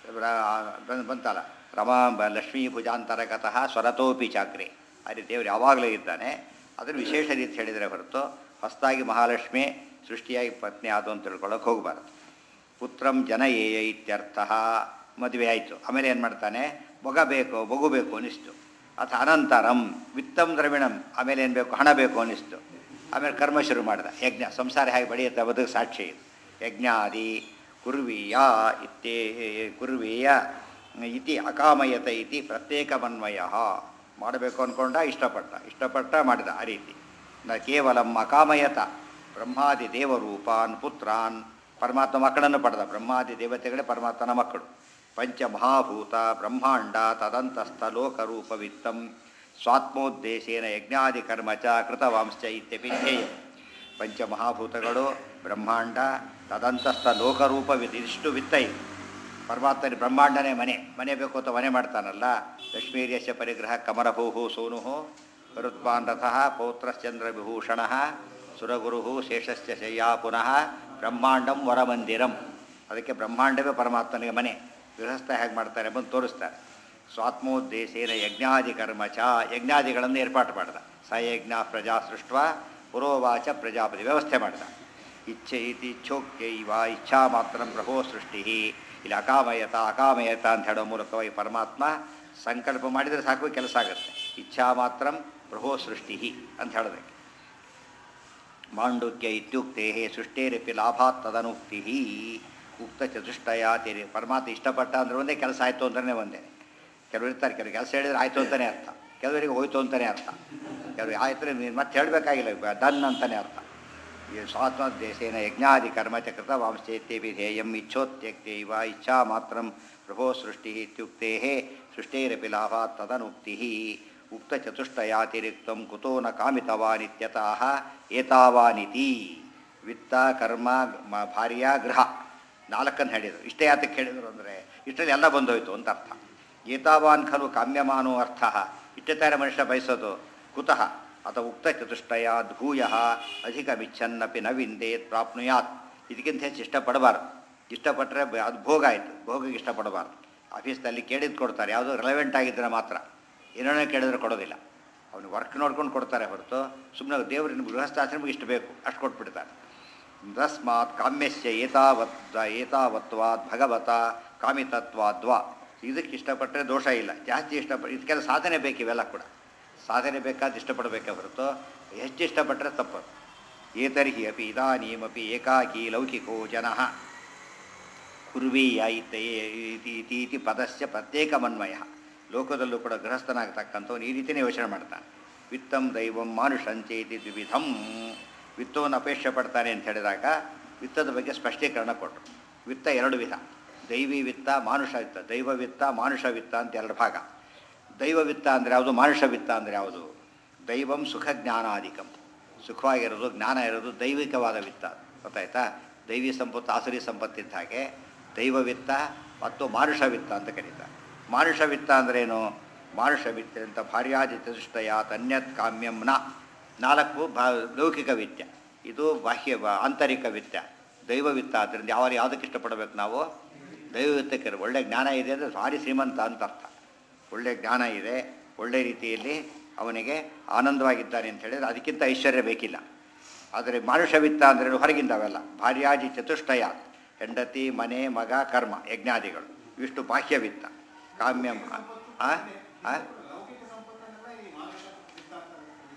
ರ- ಬಂದ್- ಬಂತಲ್ಲ ರಮಾ ಬ- ಲಕ್ಷ್ಮೀ ಭುಜಾಂತರಗತಃ ಸ್ವರತೋಪಿ ಚಾಕ್ರಿ ಆ ರೀತಿ ದೇವರು ಯಾವಾಗಲೂ ಇದ್ದಾನೆ ಅದನ್ನು ವಿಶೇಷ ರೀತಿ ಹೇಳಿದರೆ ಹೊರತು ಹೊಸದಾಗಿ ಮಹಾಲಕ್ಷ್ಮಿ ಸೃಷ್ಟಿಯಾಗಿ ಪತ್ನಿ ಆದು ಅಂತ ತಿಳ್ಕೊಳ್ಳೋಕೆ ಹೋಗಬಾರ್ದು ಪುತ್ರಂ ಜನಯೇಯ ಇತ್ಯರ್ಥ ಮದುವೆ ಆಯಿತು ಆಮೇಲೆ ಏನು ಮಾಡ್ತಾನೆ ಮಗ ಬೇಕು ಮಗು ಬೇಕು ಅನಿಸ್ತು ಅಥ ಅನಂತರಂ ವಿತ್ತಂ ದ್ರವಿಣಂ ಆಮೇಲೆ ಏನು ಬೇಕು ಹಣ ಬೇಕು ಅನಿಸ್ತು ಆಮೇಲೆ ಕರ್ಮ ಶುರು ಮಾಡಿದ ಯಜ್ಞ ಸಂಸಾರ ಹೇಗೆ ಬಡಿಯುತ್ತೆ ಬದುಕು ಸಾಕ್ಷಿ ಇದು ಯಜ್ಞಾದಿ ಕುರ್ವೀಯ ಇತ್ತೇ ಕುರ್ವೀಯ ಇತಿ ಅಕಾಮಯತ ಇತಿ ಪ್ರತ್ಯೇಕಮನ್ವಯ ಮಾಡಬೇಕು ಅಂದ್ಕೊಂಡ ಇಷ್ಟಪಟ್ಟ ಇಷ್ಟಪಟ್ಟ ಮಾಡಿದ ಆ ರೀತಿ ನ ಕೇವಲಂ ಅಕಾಮಯತ ಬ್ರಹ್ಮಾದಿ ದೇವರೂಪಾನ್ ಪುತ್ರಾನ್ ಪರಮಾತ್ಮ ಮಕ್ಕಳನ್ನು ಪಡೆದ ಬ್ರಹ್ಮಾದಿ ದೇವತೆಗಳೇ ಪರಮಾತ್ಮನ ಮಕ್ಕಳು ಪಂಚಮಹಾಭೂತ ಬ್ರಹ್ಮಾಂಡ ತದಂತಸ್ಥ ಲೋಕರೂಪವಿತ್ತಂ ಸ್ವಾತ್ಮೋದ್ದೇಶೇನ ಯಜ್ಞಾದಿ ಕರ್ಮ ಚ ಕೃತವಾಂಶ್ಚ ಇತ್ಯಪಿ ಧ್ಯೇಯ ಪಂಚಮಹಾಭೂತಗಳು ಬ್ರಹ್ಮಾಂಡ ತದಂತಸ್ಥ ಲೋಕರೂಪವಿತ್ತು ಇಷ್ಟು ವಿತ್ತ ಇದು ಪರಮಾತ್ಮನ ಬ್ರಹ್ಮಾಂಡನೇ ಮನೆ ಮನೆ ಬೇಕು ಅಂತ ಮನೆ ಮಾಡ್ತಾನಲ್ಲ ಲಕ್ಷ್ಮೀರ್ಯಸ್ಯ ಪರಿಗ್ರಹ ಕಮರಭೂಹು ಸೋನು ಗರುತ್ಮಾನ್ ರಥಃ ಪೌತ್ರಶ್ಚಂದ್ರ ವಿಭೂಷಣ ಸುರಗುರು ಶೇಷಸ್ಯ ಶಯ್ಯಾ ಪುನಃ ಬ್ರಹ್ಮಾಂಡಂ ವರಮಂದಿರಂ ಅದಕ್ಕೆ ಬ್ರಹ್ಮಾಂಡವೇ ಪರಮಾತ್ಮನಿಗೆ ಮನೆ ಗೃಹಸ್ಥ ಹೇಗೆ ಮಾಡ್ತಾರೆ ಬಂದು ತೋರಿಸ್ತಾರೆ ಸ್ವಾತ್ಮೋದ್ದೇಶೇನ ಯಜ್ಞಾದಿ ಕರ್ಮ ಚ ಯಜ್ಞಾದಿಗಳನ್ನು ಏರ್ಪಾಟು ಮಾಡಿದ ಸ ಯಜ್ಞ ಪ್ರಜಾ ಸೃಷ್ಟ ಪುರೋವಾಚ ಪ್ರಜಾಪತಿ ವ್ಯವಸ್ಥೆ ಮಾಡಿದ ಇಚ್ಛೆ ಇತಿ ಇಚ್ಛೋಕ್ತಿ ಇವ ಇಚ್ಛಾ ಮಾತ್ರ ಪ್ರಭೋ ಸೃಷ್ಟಿ ಇಲ್ಲಿ ಅಕಾಮಯತ ಅಕಾಮಯತ ಅಂತ ಹೇಳೋ ಮೂಲಕವಾಗಿ ಪರಮಾತ್ಮ ಸಂಕಲ್ಪ ಮಾಡಿದರೆ ಸಾಕು ಕೆಲಸ ಆಗುತ್ತೆ ಇಚ್ಛಾ ಮಾತ್ರ ಪ್ರಭೋ ಸೃಷ್ಟಿ ಅಂತ ಹೇಳೋದಕ್ಕೆ ಮಾಂಡುಕ್ಯ ಇತ್ಯುಕ್ತೆ ಸೃಷ್ಟೇರಪಿ ಲಾಭಾತ್ ತದನುಕ್ತಿ ಉಕ್ತ ಚತುಷ್ಟಯ ತಿರಿ ಪರಮಾತ್ಮ ಇಷ್ಟಪಟ್ಟ ಅಂದ್ರೆ ಒಂದೇ ಕೆಲಸ ಆಯಿತು ಅಂತಲೇ ಒಂದೇ ಕೆಲವರು ಇರ್ತಾರೆ ಕೆಲವು ಕೆಲಸ ಹೇಳಿದ್ರೆ ಆಯಿತು ಅಂತಲೇ ಅರ್ಥ ಕೆಲವರಿಗೆ ಹೋಯ್ತು ಅಂತಲೇ ಅರ್ಥ ಕೆಲವು ಆಯ್ತು ನೀನು ಮತ್ತೆ ಹೇಳಬೇಕಾಗಿಲ್ಲ ಡನ್ ಅಂತಲೇ ಅರ್ಥ ಈ ಸ್ವಾತ್ಮದೇಶೇನ ಯಜ್ಞಾದಿ ಕರ್ಮ ಚ ಕೃತ ವಾಂಶ್ಚೇತ್ಯ ವಿಧೇಯಂ ಇಚ್ಛೋತ್ಯಕ್ತೆ ಇವ ಇಚ್ಛಾ ಮಾತ್ರ ಪ್ರಭೋ ಸೃಷ್ಟಿ ಇತ್ಯುಕ್ತೆ ಸೃಷ್ಟೇರಪಿ ಲಾಭಾತ್ ತದನುಕ್ತಿ ಉಕ್ತ ಚತುಷ್ಟಯಾತಿರಿಕ್ತ ಕುತೋ ನ ಕಾಮಿತವಾನಿತ್ಯತಃ ಏತಾವಾನಿತಿ ವಿತ್ತ ಕರ್ಮ ಮ- ಭಾರ್ಯ ಗೃಹ ನಾಲ್ಕನ್ನು ಹೇಳಿದರು ಇಷ್ಟೇ ಯಾತಕ್ಕೆ ಹೇಳಿದರು ಅಂದರೆ ಇಷ್ಟರಲ್ಲಿ ಎಲ್ಲ ಬಂದೋಯ್ತು ಅಂತ ಅರ್ಥ ಏತಾವಾನ್ ಖಲು ಕಾಮ್ಯಮಾನೋ ಅರ್ಥ ಇಷ್ಟೇ ತರ ಮನುಷ್ಯ ಬಯಸೋದು ಕುತಃ ಅಥ ಉಕ್ತ ಚತುಷ್ಟಯಾದ್ ಭೂಯ ಅಧಿಕಮಿಚ್ಛನ್ನಪಿ ನ ವಿಂದೇತ್ ಪ್ರಾಪ್ನುಯಾತ್ ಇದಕ್ಕಿಂತ ಹೆಚ್ಚು ಇಷ್ಟಪಡಬಾರ್ದು ಇಷ್ಟಪಟ್ಟರೆ ಬ- ಅದು ಭೋಗ ಆಯಿತು ಭೋಗಕ್ಕೆ ಇಷ್ಟಪಡಬಾರ್ದು ಆಫೀಸ್ನಲ್ಲಿ ಕೇಳಿದ್ದು ಕೊಡ್ತಾರೆ ಯಾವುದೋ ರೆಲೆವೆಂಟ್ ಆಗಿದ್ದರೆ ಮಾತ್ರ ಏನೇನೋ ಕೇಳಿದ್ರೆ ಕೊಡೋದಿಲ್ಲ ಅವನು ವರ್ಕ್ ನೋಡ್ಕೊಂಡು ಕೊಡ್ತಾರೆ ಹೊರತು ಸುಮ್ಮನೆ ದೇವರು ನಿಮ್ಮ ಗೃಹಸ್ಥಾಶ್ರಮಕ್ಕೆ ಇಷ್ಟು ಬೇಕು ಅಷ್ಟು ಕೊಟ್ಬಿಡ್ತಾರೆ ತಸ್ಮಾತ್ ಕಾಮ್ಯಸ್ಯ ಏತಾವತ್ ಏತಾವತ್ವಾದ್ ಭಗವತ ಕಾಮಿತತ್ವಾದ್ವಾ ಇದಕ್ಕೆ ಇಷ್ಟಪಟ್ಟರೆ ದೋಷ ಇಲ್ಲ ಜಾಸ್ತಿ ಇಷ್ಟಪಟ್ಟು ಇದಕ್ಕೆಲ್ಲ ಸಾಧನೆ ಬೇಕು ಇವೆಲ್ಲ ಕೂಡ ಸಾಧನೆ ಬೇಕಾದ ಇಷ್ಟಪಡಬೇಕೇ ಹೊರತು ಹೆಚ್ಚು ಇಷ್ಟಪಟ್ಟರೆ ತಪ್ಪದು ಏತರ್ಹಿ ಅಪಿ ಇದಾನೀಮಪಿ ಏಕಾಕಿ ಲೌಕಿಕೋ ಜನಃ ಕುರ್ವೀಯ ಇತಿ ಇತಿ ಇತಿ ಇತಿ ಪದಸ್ಯ ಪ್ರತ್ಯೇಕಮನ್ವಯ ಲೋಕದಲ್ಲೂ ಕೂಡ ಗೃಹಸ್ಥನಾಗತಕ್ಕಂಥವ್ನು ಈ ರೀತಿಯೇ ಯೋಚನೆ ಮಾಡ್ತಾನೆ ವಿತ್ತಂ ದೈವಂ ಮಾನುಷಂಚೇತಿ ದ್ವಿವಿಧಂ ವಿತ್ತವನ್ನು ಅಪೇಕ್ಷೆ ಪಡ್ತಾನೆ ಅಂತ ಹೇಳಿದಾಗ ವಿತ್ತದ ಬಗ್ಗೆ ಸ್ಪಷ್ಟೀಕರಣ ಕೊಟ್ಟರು ವಿತ್ತ ಎರಡು ವಿಧ ದೈವಿ ವಿತ್ತ ಮಾನುಷ ವಿತ್ತ ದೈವ ವಿತ್ತ ಮಾನುಷ ವಿತ್ತ ಅಂತ ಎರಡು ಭಾಗ ದೈವ ವಿತ್ತ ಅಂದರೆ ಯಾವುದು ಮಾನುಷ ವಿತ್ತ ಅಂದರೆ ಯಾವುದು ದೈವಂ ಸುಖ ಜ್ಞಾನಾಧಿಕಂ ಸುಖವಾಗಿರೋದು ಜ್ಞಾನ ಇರೋದು ದೈವಿಕವಾದ ವಿತ್ತ ಗೊತ್ತಾಯ್ತಾ ದೈವಿ ಸಂಪತ್ತು ಆಸುರಿ ಸಂಪತ್ತಿದ್ದ ಹಾಗೆ ದೈವ ವಿತ್ತ ಮತ್ತು ಮಾನುಷ ವಿತ್ತ ಅಂತ ಕರೀತಾರೆ ಮಾನುಷ ವಿತ್ತ ಅಂದ್ರೇನು ಮಾನುಷ ವಿತ್ತ ಅಂತ ಭಾರ್ಯಾದಿ ಚತುಷ್ಟಯ ತನ್ಯತ್ ಕಾಮ್ಯಂ ನ ನಾಲ್ಕು ಭಾ ಲೌಕಿಕ ವಿತ್ಯ ಇದು ಬಾಹ್ಯ ಬ- ಆಂತರಿಕ ವಿತ್ಯ ದೈವ ವಿತ್ತ ಆದ್ದರಿಂದ ಯಾವ ಯಾವುದಕ್ಕೆ ಇಷ್ಟಪಡಬೇಕು ನಾವು ದೈವ ವಿತ್ತಕ್ಕೆ ಒಳ್ಳೆ ಜ್ಞಾನ ಇದೆ ಅಂದರೆ ಭಾರಿ ಶ್ರೀಮಂತ ಅಂತ ಅರ್ಥ ಒಳ್ಳೆ ಜ್ಞಾನ ಇದೆ ಒಳ್ಳೆ ರೀತಿಯಲ್ಲಿ ಅವನಿಗೆ ಆನಂದವಾಗಿದ್ದಾನೆ ಅಂತ ಹೇಳಿದರೆ ಅದಕ್ಕಿಂತ ಐಶ್ವರ್ಯ ಬೇಕಿಲ್ಲ ಆದರೆ ಮಾನುಷವಿತ್ತ ಅಂದರೆ ಹೊರಗಿಂದ ಅವೆಲ್ಲ ಭಾರ್ಯಾಜಿ ಚತುಷ್ಟಯ ಹೆಂಡತಿ ಮನೆ ಮಗ ಕರ್ಮ ಯಜ್ಞಾದಿಗಳು ಇವಿಷ್ಟು ಬಾಹ್ಯವಿತ್ತ ಕಾಮ್ಯ ಆ? ಆ?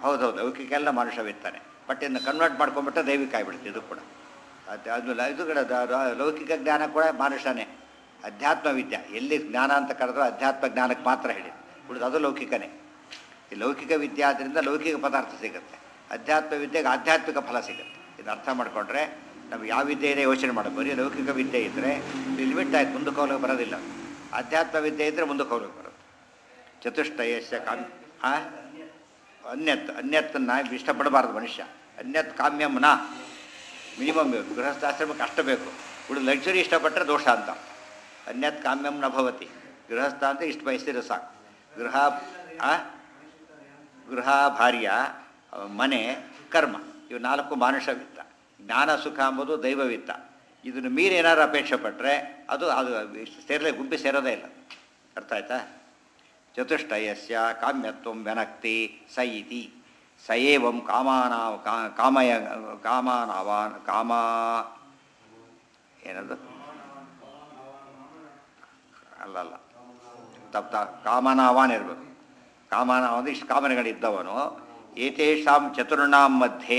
ಹೌದೌದು ಲೌಕಿಕೆಲ್ಲ ಮನುಷ್ಯ ಬಿತ್ತಾನೆ ಬಟ್ ಇನ್ನು ಕನ್ವರ್ಟ್ ಮಾಡ್ಕೊಂಡ್ಬಿಟ್ರೆ ದೈವಿಕ ಆಗಿಬಿಡುತ್ತೆ ಇದು ಕೂಡ ಅದು ಅದು ಲ- ಇದು ಕೂಡ ದ- ದ- ಲೌಕಿಕ ಜ್ಞಾನ ಕೂಡ ಮನುಷ್ಯನೇ ಅಧ್ಯಾತ್ಮ ವಿದ್ಯೆ ಎಲ್ಲಿ ಜ್ಞಾನ ಅಂತ ಕರೆದ್ರೂ ಅಧ್ಯಾತ್ಮ ಜ್ಞಾನಕ್ಕೆ ಮಾತ್ರ ಹೇಳಿದೆ ಉಳಿದು ಅದು ಲೌಕಿಕನೇ ಈ ಲೌಕಿಕ ವಿದ್ಯೆ ಆದ್ದರಿಂದ ಲೌಕಿಕ ಪದಾರ್ಥ ಸಿಗುತ್ತೆ ಅಧ್ಯಾತ್ಮ ವಿದ್ಯೆಗೆ ಆಧ್ಯಾತ್ಮಿಕ ಫಲ ಸಿಗುತ್ತೆ ಇದು ಅರ್ಥ ಮಾಡಿಕೊಂಡ್ರೆ ನಮ್ಗೆ ಯಾವ ವಿದ್ಯೆ ಇದೆ ಯೋಚನೆ ಮಾಡೋದು ಬರೀ ಲೌಕಿಕ ವಿದ್ಯೆ ಇದ್ದರೆ ಲಿಮಿಟ್ ಆಯ್ತು ಮುಂದಕ್ಕೆ ಹೋಗ್ಲಿಕ್ಕೆ ಬರೋದಿಲ್ಲ ಅಧ್ಯಾತ್ಮ ವಿದ್ಯೆ ಇದ್ದರೆ ಮುಂದಕ್ಕೆ ಹೋಗ್ಲಿಕ್ಕೆ ಬರೋದು ಚತುಷ್ಟಯಸ್ಯ ಕಾಮ್ ಆ ಅನ್ಯತ್ ಅನ್ಯತ್ತನ್ನು ಇಷ್ಟಪಡಬಾರ್ದು ಮನುಷ್ಯ ಅನ್ಯತ್ ಕಾಮ್ಯಂ ನ ಮಿನಿಮಮ್ ಬೇಕು ಗೃಹಸ್ಥಾಶ್ರಮಕ್ಕೆ ಅಷ್ಟು ಬೇಕು ಉಳಿದು ಲಕ್ಸುರಿ ಇಷ್ಟಪಟ್ಟರೆ ದೋಷ ಅಂತ ಅನ್ಯತ್ ಕಾಮ್ಯಂ ನ ಭವತಿ ಗೃಹಸ್ಥ ಅಂತ ಇಷ್ಟು ಬಯಸಿದ್ರೆ ಸಾಕು ಗೃಹ ಆ? ಗೃಹ ಭಾರ್ಯ ಆ, ಮನೆ ಕರ್ಮ ಇವು ನಾಲ್ಕು ಮಾನುಷ ವಿತ್ತ ಜ್ಞಾನ ಸುಖ ಎಂಬುದು ದೈವವಿತ್ತ ಇದನ್ನು ಮೀರಿ ಏನಾರು ಅಪೇಕ್ಷೆ ಪಟ್ಟರೆ ಅದು ಅದು ಸೇರಲೇ ಗುಂಪಿ ಸೇರೋದೇ ಇಲ್ಲ ಅರ್ಥ ಆಯ್ತಾ ಚತುಷ್ಟಯಸ್ಯ ಕಾಮ್ಯತ್ವ ವ್ಯನಕ್ತಿ ಸ ಇತಿ ಸ ಏವಂ ಕಾಮಾನ ಕಾ- ಕಾಮಯ ಕಾಮಾನವಾನ್ ಕಾಮ ಏನದು ಅಲ್ಲಲ್ಲ ತಪ್ಪ ಕಾಮನಾವಾನ್ ಇರಬೇಕು ಕಾಮನಾವ ಅಂದ್ರೆ ಇಷ್ಟು ಕಾಮನೆಗಳಿದ್ದವನು ಏತೇಷಾಂ ಚತುರ್ಣಾಂ ಮಧ್ಯೆ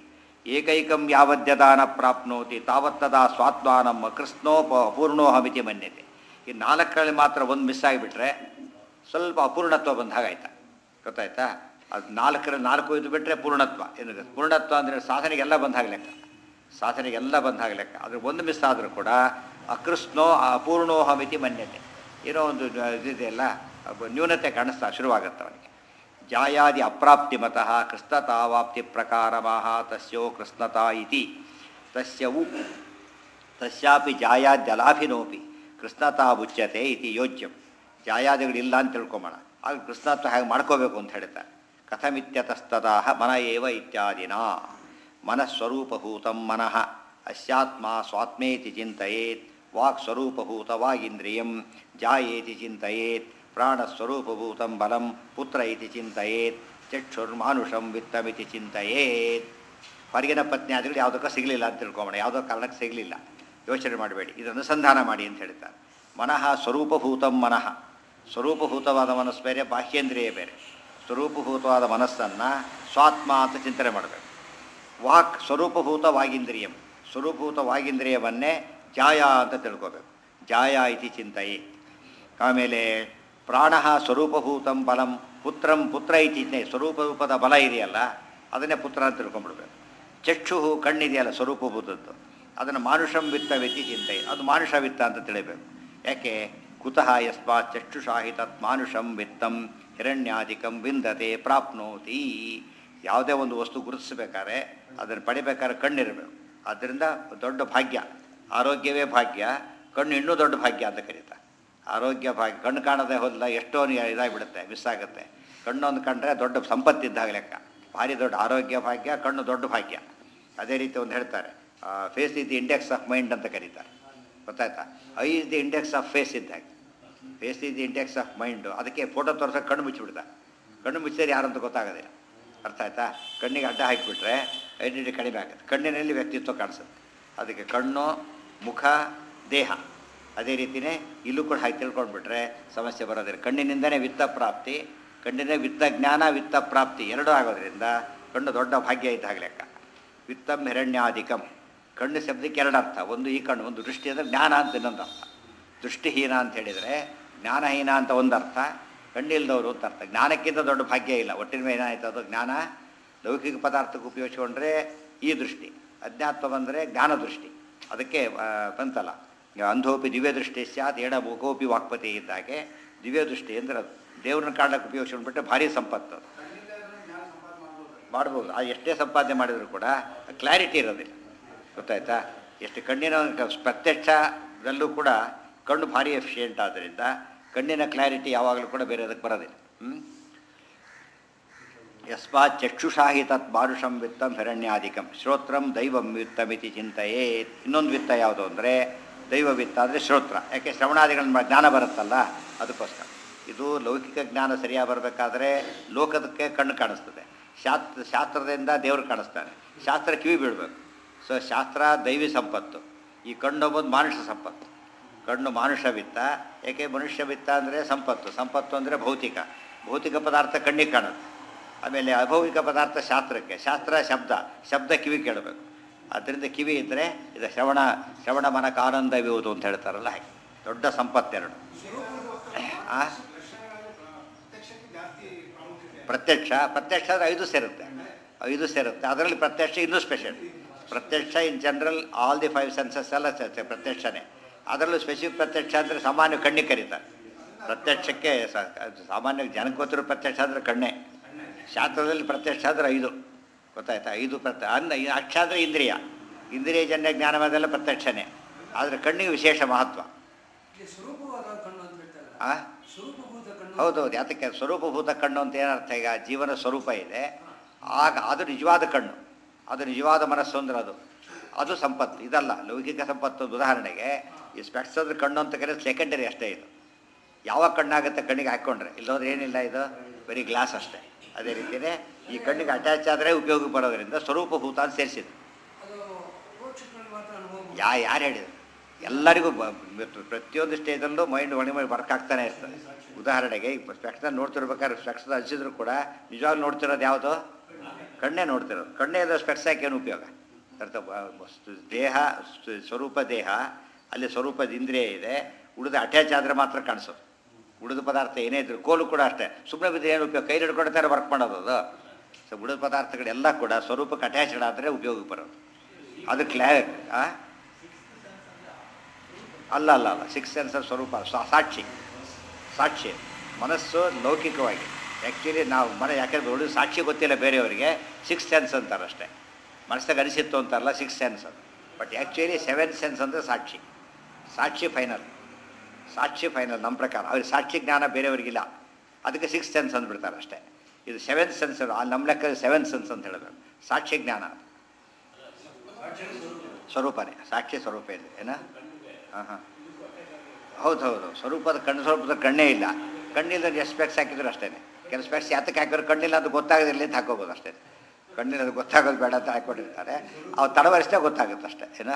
ಏಕೈಕಂ ಯಾವದ್ಯದಾನ ಪ್ರಾಪ್ನೋತಿ ತಾವತ್ತದಾ ಸ್ವಾತ್ಮಾನಂ ಕೃಷ್ಣೋಪ ಅಪೂರ್ಣೋಹಮಿತಿ ಮನ್ಯತೆ ಈ ನಾಲ್ಕರಲ್ಲಿ ಮಾತ್ರ ಒಂದು ಮಿಸ್ ಆಗಿಬಿಟ್ರೆ ಸ್ವಲ್ಪ ಅಪೂರ್ಣತ್ವ ಬಂದ ಹಾಗಾಯ್ತಾ ಗೊತ್ತಾಯ್ತಾ ಅದು ನಾಲ್ಕರ ನಾಲ್ಕು ಇದು ಬಿಟ್ಟರೆ ಪೂರ್ಣತ್ವ ಏನು ಗೊತ್ತಾ? ಪೂರ್ಣತ್ವ ಅಂದರೆ ಸಾಧನೆಗೆಲ್ಲ ಬಂದ ಹಾಗೆ ಲೆಕ್ಕ ಸಾಧನೆಗೆಲ್ಲ ಬಂದ ಹಾಗೆ ಲೆಕ್ಕ ಅದ್ರ ಒಂದು ಮಿಸ್ ಆದರೂ ಕೂಡ ಅಕೃಷ್ಣೋ ಅಪೂರ್ಣೋಹಮಿತಿ ಮನ್ಯತೆ ಏನೋ ಒಂದು ಇದಿದೆಯಲ್ಲ ಅಬ್ಬ ನ್ಯೂನತೆ ಕಾಣಿಸ್ತಾ ಶುರುವಾಗತ್ತೆ ಅವನಿಗೆ ಜಾಯಾದಿ ಅಪ್ರಾಪ್ತಿ ಮತಃ ಕೃಷ್ಣತಾವಾಪ್ತಿ ಪ್ರಕಾರಮಾಹ ತಸ್ಯೋ ಕೃಷ್ಣತಾ ಇತಿ ತಸ್ಯವು ತಸ್ಯಾಪಿ ಜಾಯಾದ್ಯಲಾಭಿನೋಪಿ ಕೃಷ್ಣತಾ ಮುಚ್ಯತೆ ಇತಿ ಯೋಜ್ಯಂ ಜಾಯಾದಿಗಳಿಲ್ಲ ಅಂತ ತಿಳ್ಕೊಂಬೋಣ ಆಗ ಕೃಷ್ಣತ್ವ ಹೇಗೆ ಮಾಡ್ಕೋಬೇಕು ಅಂತ ಹೇಳ್ತಾರೆ ಕಥಮಿತ್ಯತಸ್ತದಾಹ ಮನ ಏವ ಇತ್ಯಾದಿನ ಮನಸ್ವರೂಪಭೂತಂ ಮನಃ ಅಸ್ಯಾತ್ಮ ಸ್ವಾತ್ಮೇತಿ ಚಿಂತೆಯೇತ್ ವಾಕ್ ಸ್ವರೂಪಭೂತವಾಗಿಂದ್ರಿಯಂ ಜಾಯೇತಿ ಚಿಂತೆಯೇತ್ ಪ್ರಾಣಸ್ವರೂಪಭೂತಂ ಬಲಂ ಪುತ್ರ ಇತಿ ಚಿಂತೆಯೇತ್ ಚಕ್ಷುರ್ಮಾನುಷಂ ವಿತ್ತಮಿತಿ ಚಿಂತೆಯೇತ್ ಹೊರಗಿನ ಪತ್ನಿಯಾದಿಗಳು ಯಾವುದಕ್ಕೂ ಸಿಗಲಿಲ್ಲ ಅಂತ ತಿಳ್ಕೊಂಬೋಣ ಯಾವುದೋ ಕಾರಣಕ್ಕೆ ಸಿಗಲಿಲ್ಲ ಯೋಚನೆ ಮಾಡಬೇಡಿ ಇದು ಅನುಸಂಧಾನ ಮಾಡಿ ಅಂತ ಹೇಳ್ತಾರೆ ಮನಃ ಸ್ವರೂಪಭೂತಂ ಮನಃ ಸ್ವರೂಪಭೂತವಾದ ಮನಸ್ಸು ಬೇರೆ ಬಾಹ್ಯೇಂದ್ರಿಯ ಬೇರೆ ಸ್ವರೂಪಭೂತವಾದ ಮನಸ್ಸನ್ನು ಸ್ವಾತ್ಮ ಅಂತ ಚಿಂತನೆ ಮಾಡಬೇಕು ವಾಕ್ ಸ್ವರೂಪಭೂತವಾಗಿಂದ್ರಿಯಂ ಸ್ವರೂಪಭೂತವಾಗಿಂದ್ರಿಯವನ್ನೇ ಜಾಯ ಅಂತ ತಿಳ್ಕೋಬೇಕು ಜಾಯ ಇತಿ ಚಿಂತೆಯೇ ಆಮೇಲೆ ಪ್ರಾಣ ಸ್ವರೂಪಭೂತಂ ಬಲಂ ಪುತ್ರಂ ಪುತ್ರ ಇತಿ ಚಿಂತೆ ಸ್ವರೂಪರೂಪದ ಬಲ ಇದೆಯಲ್ಲ ಅದನ್ನೇ ಪುತ್ರ ಅಂತ ತಿಳ್ಕೊಂಡ್ಬಿಡ್ಬೇಕು ಚಕ್ಷು ಕಣ್ಣಿದೆಯಲ್ಲ ಸ್ವರೂಪಭೂತದ್ದು ಅದನ್ನು ಮಾನುಷಂ ವಿತ್ತ ವ್ಯತಿ ಚಿಂತೆ ಅದು ಮಾನುಷ ವಿತ್ತ ಅಂತ ತಿಳಿಬೇಕು ಯಾಕೆ ಕುತಃ ಯಸ್ಮಾತ್ ಚಕ್ಷುಷಾಹಿ ತತ್ ಮಾನುಷಂ ವಿತ್ತಂ ಹಿರಣ್ಯಾಧಿಕಂ ವಿಂದತೆ ಪ್ರಾಪ್ನೋತಿ ಯಾವುದೇ ಒಂದು ವಸ್ತು ಗುರುತಿಸ್ಬೇಕಾದ್ರೆ ಅದನ್ನು ಪಡಿಬೇಕಾದ್ರೆ ಕಣ್ಣಿರಬೇಕು ಆದ್ದರಿಂದ ದೊಡ್ಡ ಭಾಗ್ಯ ಆರೋಗ್ಯವೇ ಭಾಗ್ಯ ಕಣ್ಣು ಇನ್ನೂ ದೊಡ್ಡ ಭಾಗ್ಯ ಅಂತ ಕರೀತಾರೆ ಆರೋಗ್ಯ ಭಾಗ್ಯ ಕಣ್ಣು ಕಾಣದೆ ಹೋದಲ್ಲ ಎಷ್ಟೋ ನಿ- ಇದಾಗ್ಬಿಡುತ್ತೆ ಮಿಸ್ ಆಗುತ್ತೆ ಕಣ್ಣೊಂದು ಕಂಡ್ರೆ ದೊಡ್ಡ ಸಂಪತ್ತಿದ್ದಾಗ ಲೆಕ್ಕ ಭಾರಿ ದೊಡ್ಡ ಆರೋಗ್ಯ ಭಾಗ್ಯ ಕಣ್ಣು ದೊಡ್ಡ ಭಾಗ್ಯ ಅದೇ ರೀತಿ ಒಂದು ಹೇಳ್ತಾರೆ face is the index of mind ಅಂತ ಕರೀತಾರೆ ಗೊತ್ತಾಯ್ತಾ eye is the index of face ಇದ್ದಾಗ face is the index of mind ಅದಕ್ಕೆ ಫೋಟೋ ತೋರ್ಸೋಕೆ ಕಣ್ಣು ಮುಚ್ಚಿಬಿಡ್ತಾರೆ ಕಣ್ಣು ಮುಚ್ಚಿದ್ರೆ ಯಾರಂತ ಗೊತ್ತಾಗೋದಿಲ್ಲ ಅರ್ಥ ಆಯ್ತಾ ಕಣ್ಣಿಗೆ ಅಡ್ಡ ಹಾಕಿಬಿಟ್ರೆ ಐಡೆಂಟಿಟಿ ಕಡಿಮೆ ಆಗುತ್ತೆ ಕಣ್ಣಿನಲ್ಲಿ ವ್ಯಕ್ತಿತ್ವ ಕಾಣಿಸುತ್ತೆ ಅದಕ್ಕೆ ಕಣ್ಣು ಮುಖ ದೇಹ ಅದೇ ರೀತಿಯೇ ಇಲ್ಲೂ ಕೂಡ ಹಾಕಿ ತಿಳ್ಕೊಂಡ್ಬಿಟ್ರೆ ಸಮಸ್ಯೆ ಬರೋದಿಲ್ಲ ಕಣ್ಣಿನಿಂದನೇ ವಿತ್ತ ಪ್ರಾಪ್ತಿ ಕಣ್ಣಿನ ವಿತ್ತ ಜ್ಞಾನ ವಿತ್ತ ಪ್ರಾಪ್ತಿ ಎರಡೂ ಆಗೋದ್ರಿಂದ ಕಣ್ಣು ದೊಡ್ಡ ಭಾಗ್ಯ ಇದ್ದಾಗ ಲೆಕ್ಕ ವಿತ್ತಂ ಹಿರಣ್ಯಾಧಿಕಂ ಕಣ್ಣು ಶಬ್ದಕ್ಕೆ ಎರಡು ಅರ್ಥ ಒಂದು ಈ ಕಣ್ಣು ಒಂದು ದೃಷ್ಟಿ ಅಂದರೆ ಜ್ಞಾನ ಅಂತ ಇನ್ನೊಂದು ಅರ್ಥ ದೃಷ್ಟಿಹೀನ ಅಂತ ಹೇಳಿದರೆ ಜ್ಞಾನಹೀನ ಅಂತ ಒಂದು ಅರ್ಥ ಕಣ್ಣಿಲ್ದವರು ಅಂತ ಅರ್ಥ ಜ್ಞಾನಕ್ಕಿಂತ ದೊಡ್ಡ ಭಾಗ್ಯ ಇಲ್ಲ ಒಟ್ಟಿನ ಮೇಲೆ ಏನಾಯ್ತು ಅದು ಜ್ಞಾನ ಲೌಕಿಕ ಪದಾರ್ಥಕ್ಕೆ ಉಪಯೋಗಿಸ್ಕೊಂಡ್ರೆ ಈ ದೃಷ್ಟಿ ಅಜ್ಞಾತ್ವ ಬಂದರೆ ಜ್ಞಾನ ದೃಷ್ಟಿ ಅದಕ್ಕೆ ಆ, ಬಂತಲ್ಲ ಅಂಧೋಪಿ ದಿವ್ಯ ದೃಷ್ಟಿ ಸ್ಯಾತ್ ಎಡ ಮುಖೋಪಿ ವಾಕ್ಪತಿ ಇದ್ದಾಗೆ ದಿವ್ಯ ದೃಷ್ಟಿ ಅಂದ್ರೆ ಅದು ದೇವ್ರನ್ನ ಕಾಣಕ್ಕೆ ಉಪಯೋಗಿಸ್ಕೊಂಡ್ಬಿಟ್ರೆ ಭಾರಿ ಸಂಪತ್ತು ಅದು ಮಾಡ್ಬೋದು ಆ ಎಷ್ಟೇ ಸಂಪಾದನೆ ಮಾಡಿದರೂ ಕೂಡ ಕ್ಲಾರಿಟಿ ಇರೋದಿಲ್ಲ ಗೊತ್ತಾಯ್ತಾ ಎಷ್ಟು ಕಣ್ಣಿನ ಕ- ಪ್ರತ್ಯಕ್ಷದಲ್ಲೂ ಕೂಡ ಕಣ್ಣು ಭಾರಿ ಎಫಿಷಿಯೆಂಟ್ ಆದ್ದರಿಂದ ಕಣ್ಣಿನ ಕ್ಲಾರಿಟಿ ಯಾವಾಗಲೂ ಕೂಡ ಬೇರೆ ಅದಕ್ಕೆ ಬರೋದಿಲ್ಲ ಹ್ಞೂ ಯಸ್ಮಾತ್ ಚಕ್ಷುಷಾಹಿ ತತ್ ಮಾನುಷಂ ವಿತ್ತಂ ಹಿರಣ್ಯಾಧಿಕಂ ಶ್ರೋತ್ರಂ ದೈವಂ ವಿತ್ತಮಿತಿ ಚಿಂತೆಯೇತ್ ಇನ್ನೊಂದು ವಿತ್ತ ಯಾವುದು ಅಂದರೆ ದೈವ ವಿತ್ತ ಅಂದರೆ ಶ್ರೋತ್ರ ಯಾಕೆ ಶ್ರವಣಾದಿಗಳ ಜ್ಞಾನ ಬರುತ್ತಲ್ಲ ಅದಕ್ಕೋಸ್ಕರ ಇದು ಲೌಕಿಕ ಜ್ಞಾನ ಸರಿಯಾಗಿ ಬರಬೇಕಾದ್ರೆ ಲೋಕದಕ್ಕೆ ಕಣ್ಣು ಕಾಣಿಸ್ತದೆ ಶಾಸ್ತ್ರ ಶಾಸ್ತ್ರದಿಂದ ದೇವರು ಕಾಣಿಸ್ತಾನೆ ಶಾಸ್ತ್ರ ಕಿವಿ ಬೀಳಬೇಕು ಸೊ ಶಾಸ್ತ್ರ ದೈವಿ ಸಂಪತ್ತು ಈ ಕಣ್ಣು ಎಂಬುದು ಮಾನುಷ ಸಂಪತ್ತು ಕಣ್ಣು ಮಾನುಷ ವಿತ್ತ ಏಕೆ ಮನುಷ್ಯ ವಿತ್ತ ಅಂದರೆ ಸಂಪತ್ತು ಸಂಪತ್ತು ಅಂದರೆ ಭೌತಿಕ ಭೌತಿಕ ಪದಾರ್ಥ ಕಣ್ಣಿಗೆ ಕಾಣುತ್ತೆ ಆಮೇಲೆ ಅಭೌಮಿಕ ಪದಾರ್ಥ ಶಾಸ್ತ್ರಕ್ಕೆ ಶಾಸ್ತ್ರ ಶಬ್ದ ಶಬ್ದ ಕಿವಿ ಕೇಳಬೇಕು ಅದರಿಂದ ಕಿವಿ ಇದ್ದರೆ ಇದು ಶ್ರವಣ ಶ್ರವಣ ಮನಕ್ಕೆ ಆನಂದವಿರುವುದು ಅಂತ ಹೇಳ್ತಾರಲ್ಲ ಹಾಗೆ ದೊಡ್ಡ ಸಂಪತ್ತೆರಡು ಆ ಪ್ರತ್ಯಕ್ಷ ಪ್ರತ್ಯಕ್ಷ ಅಂದರೆ ಐದು ಸೇರುತ್ತೆ ಐದು ಸೇರುತ್ತೆ ಅದರಲ್ಲಿ ಪ್ರತ್ಯಕ್ಷ ಇನ್ನೂ ಸ್ಪೆಷಲ್ ಪ್ರತ್ಯಕ್ಷ in general all the five senses ಎಲ್ಲ ಸೇರುತ್ತೆ ಪ್ರತ್ಯಕ್ಷನೇ ಅದರಲ್ಲೂ ಸ್ಪೆಸಿಫಿಕ್ ಪ್ರತ್ಯಕ್ಷ ಅಂದರೆ ಸಾಮಾನ್ಯ ಕಣ್ಣಿಗೆ ಕರೀತಾರೆ ಪ್ರತ್ಯಕ್ಷಕ್ಕೆ ಸ- ಅದು ಸಾಮಾನ್ಯ ಜನಕ್ಕೆ ಗೊತ್ತಿರೋ ಪ್ರತ್ಯಕ್ಷ ಅಂದರೆ ಕಣ್ಣೇ ಶಾಸ್ತ್ರದಲ್ಲಿ ಪ್ರತ್ಯಕ್ಷ ಅಂದರೆ ಐದು ಗೊತ್ತಾಯ್ತಾ ಐದು ಪ್ರತ್ಯ ಅನ್ನ ಈ ಅಕ್ಷ ಅಂದರೆ ಇಂದ್ರಿಯ ಇಂದ್ರಿಯ ಜನ್ಯ ಜ್ಞಾನವಾದೆಲ್ಲ ಪ್ರತ್ಯಕ್ಷನೇ ಆದರೆ ಕಣ್ಣಿಗೆ ವಿಶೇಷ ಮಹತ್ವ ಇಲ್ಲಿ ಸ್ವರೂಪವಾದ ಕಣ್ಣು ಅಂತ ಹೇಳ್ತಾರಲ್ಲ ಆ ಸ್ವರೂಪಭೂತ ಕಣ್ಣು ಹೌದೌದು ಯಾತಕ್ಕೆ ಸ್ವರೂಪಭೂತ ಕಣ್ಣು ಅಂತ ಏನರ್ಥ ಈಗ ಜೀವನ ಸ್ವರೂಪ ಇದೆ ಆಗ ಅದು ನಿಜವಾದ ಕಣ್ಣು ಅದು ನಿಜವಾದ ಮನಸ್ಸು ಅಂದ್ರೆ ಅದು ಅದು ಸಂಪತ್ತು ಇದಲ್ಲ ಲೌಕಿಕ ಸಂಪತ್ತು ಒಂದು ಉದಾಹರಣೆಗೆ ಈ ಸ್ಪೆಕ್ಸ್ ಅಂದ್ರೆ ಕಣ್ಣು ಅಂತ ಕರೆಯೋದು ಸೆಕೆಂಡರಿ ಅಷ್ಟೇ ಇದು ಯಾವಾಗ ಕಣ್ಣಾಗುತ್ತೆ ಕಣ್ಣಿಗೆ ಹಾಕ್ಕೊಂಡ್ರೆ ಇಲ್ಲೋದ್ರೆ ಏನಿಲ್ಲ ಇದು ಬರೀ ಗ್ಲಾಸ್ ಅಷ್ಟೇ ಅದೇ ರೀತಿಯೇ ಈ ಕಣ್ಣಿಗೆ ಅಟ್ಯಾಚ್ ಆದರೆ ಉಪಯೋಗಕ್ಕೆ ಬರೋದರಿಂದ ಸ್ವರೂಪಭೂತ ಅಂತ ಸೇರಿಸಿದ್ದು ಅದು ಪ್ರೋಕ್ಷಕರಲ್ಲಿ ಮಾತ್ರ ಅನುಭವ ಯಾ ಯಾರು ಹೇಳಿದ್ರು ಎಲ್ಲರಿಗೂ ಬ- ಬ- ಪ್ರತಿಯೊಂದು ಸ್ಟೇಜಲ್ಲೂ ಮೈಂಡ್ ಒಣಗಿ ಮಾಡಿ ವರ್ಕ್ ಆಗ್ತಾನೆ ಇರ್ತದೆ ಉದಾಹರಣೆಗೆ ಈಗ ಸ್ಪೆಕ್ಸ್ನ ನೋಡ್ತಿರ್ಬೇಕಾದ್ರೆ ಸ್ಪೆಕ್ಸ್ ಹಚ್ಚಿದ್ರು ಕೂಡ ನಿಜವಾಗ್ಲೂ ನೋಡ್ತಿರೋದು ಯಾವುದು ಕಣ್ಣೇ ನೋಡ್ತಿರೋದು ಕಣ್ಣೇ ಇರೋ ಸ್ಪೆಕ್ಸ್ ಯಾಕೆ ಏನು ಉಪಯೋಗ ಅರ್ಥ ಬ- ವಸ್ತು- ದೇಹ ಸ್- ಸ್ವರೂಪ ದೇಹ ಅಲ್ಲಿ ಸ್ವರೂಪದ ಇಂದ್ರಿಯ ಇದೆ ಉಳಿದ ಅಟ್ಯಾಚ್ ಆದರೆ ಮಾತ್ರ ಕಾಣಿಸೋದು ಉಳಿದ ಪದಾರ್ಥ ಏನೇ ಇದ್ರು ಕೋಲು ಕೂಡ ಅಷ್ಟೇ ಸುಮ್ಮನೆ ಬಿದ್ದು ಏನು ಉಪಯೋಗ ಕೈ ಹಿಡ್ಕೊಳ್ತಾರೆ ವರ್ಕ್ ಮಾಡೋದು ಅದು ಸೊ ಉಳಿದ ಪದಾರ್ಥಗಳೆಲ್ಲ ಕೂಡ ಸ್ವರೂಪಕ್ಕೆ ಅಟ್ಯಾಚ್ಡ್ ಆದರೆ ಉಪಯೋಗಕ್ಕೆ ಬರೋದು ಅದು ಕ್ಲಾ ಆ? ಅಲ್ಲ ಅಲ್ಲ ಅಲ್ಲ ಸಿಕ್ಸ್ ಸೆನ್ಸರ್ ಸ್ವರೂಪ ಸಾ- ಸಾಕ್ಷಿ ಸಾಕ್ಷಿ ಮನಸ್ಸು ಲೌಕಿಕವಾಗಿ ಆ್ಯಕ್ಚುಲಿ ನಾವು ಮನ ಯಾಕೆಂದ್ರೆ ನೋಡಿ ಸಾಕ್ಷಿ ಗೊತ್ತಿಲ್ಲ ಬೇರೆಯವರಿಗೆ ಸಿಕ್ಸ್ ಸೆನ್ಸ್ ಅಂತಾರೆ ಅಷ್ಟೇ ಮನಸ್ಸಿಗೆ ಅನಿಸಿತ್ತು ಅಂತಾರಲ್ಲ ಸಿಕ್ಸ್ ಸೆನ್ಸ್ ಅದು ಬಟ್ ಆ್ಯಕ್ಚುಲಿ ಸೆವೆನ್ ಸೆನ್ಸ್ ಅಂದರೆ ಸಾಕ್ಷಿ ಸಾಕ್ಷಿ ಫೈನಲ್ ಸಾಕ್ಷಿ ಫೈನಲ್ ನಮ್ಮ ಪ್ರಕಾರ ಅವ್ರಿಗೆ ಸಾಕ್ಷಿ ಜ್ಞಾನ ಬೇರೆಯವರಿಗಿಲ್ಲ ಅದಕ್ಕೆ ಸಿಕ್ಸ್ ಸೆನ್ಸ್ ಅಂದ್ಬಿಡ್ತಾರೆ ಅಷ್ಟೇ ಇದು ಸೆವೆನ್ ಸೆನ್ಸ್ ಅಲ್ಲಿ ನಮ್ಮ ಲೆಕ್ಕ ಸೆವೆನ್ ಸೆನ್ಸ್ ಅಂತ ಹೇಳಬೇಕು ಸಾಕ್ಷಿ ಜ್ಞಾನ ಸ್ವರೂಪನೇ ಸಾಕ್ಷಿ ಸ್ವರೂಪ ಇದೆ ಏನ ಹಾಂ ಹಾಂ ಹೌದು ಹೌದು ಸ್ವರೂಪದ ಕಣ್ಣು ಸ್ವರೂಪದ ಕಣ್ಣೇ ಇಲ್ಲ ಕಣ್ಣಿಲ್ಲ ಎಷ್ಟು ಸ್ಪೆಕ್ಸ್ ಹಾಕಿದ್ರು ಅಷ್ಟೇ ಕೆಲವು ಸ್ಪೆಕ್ಸ್ ಯಾತಕ್ಕೆ ಹಾಕಿದ್ರು ಕಣ್ಣಿಲ್ಲ ಅದು ಗೊತ್ತಾಗೋದಿಲ್ಲ ಅಂತ ಹಾಕೋಬೋದು ಅಷ್ಟೇ ಕಣ್ಣಿಲ್ಲ ಅದು ಗೊತ್ತಾಗೋದು ಬೇಡ ಅಂತ ಹಾಕ್ಕೊಂಡಿರ್ತಾರೆ ಅವು ತಡವರಿಸಿದ್ರೆ ಗೊತ್ತಾಗುತ್ತೆ ಅಷ್ಟೇ ಏನ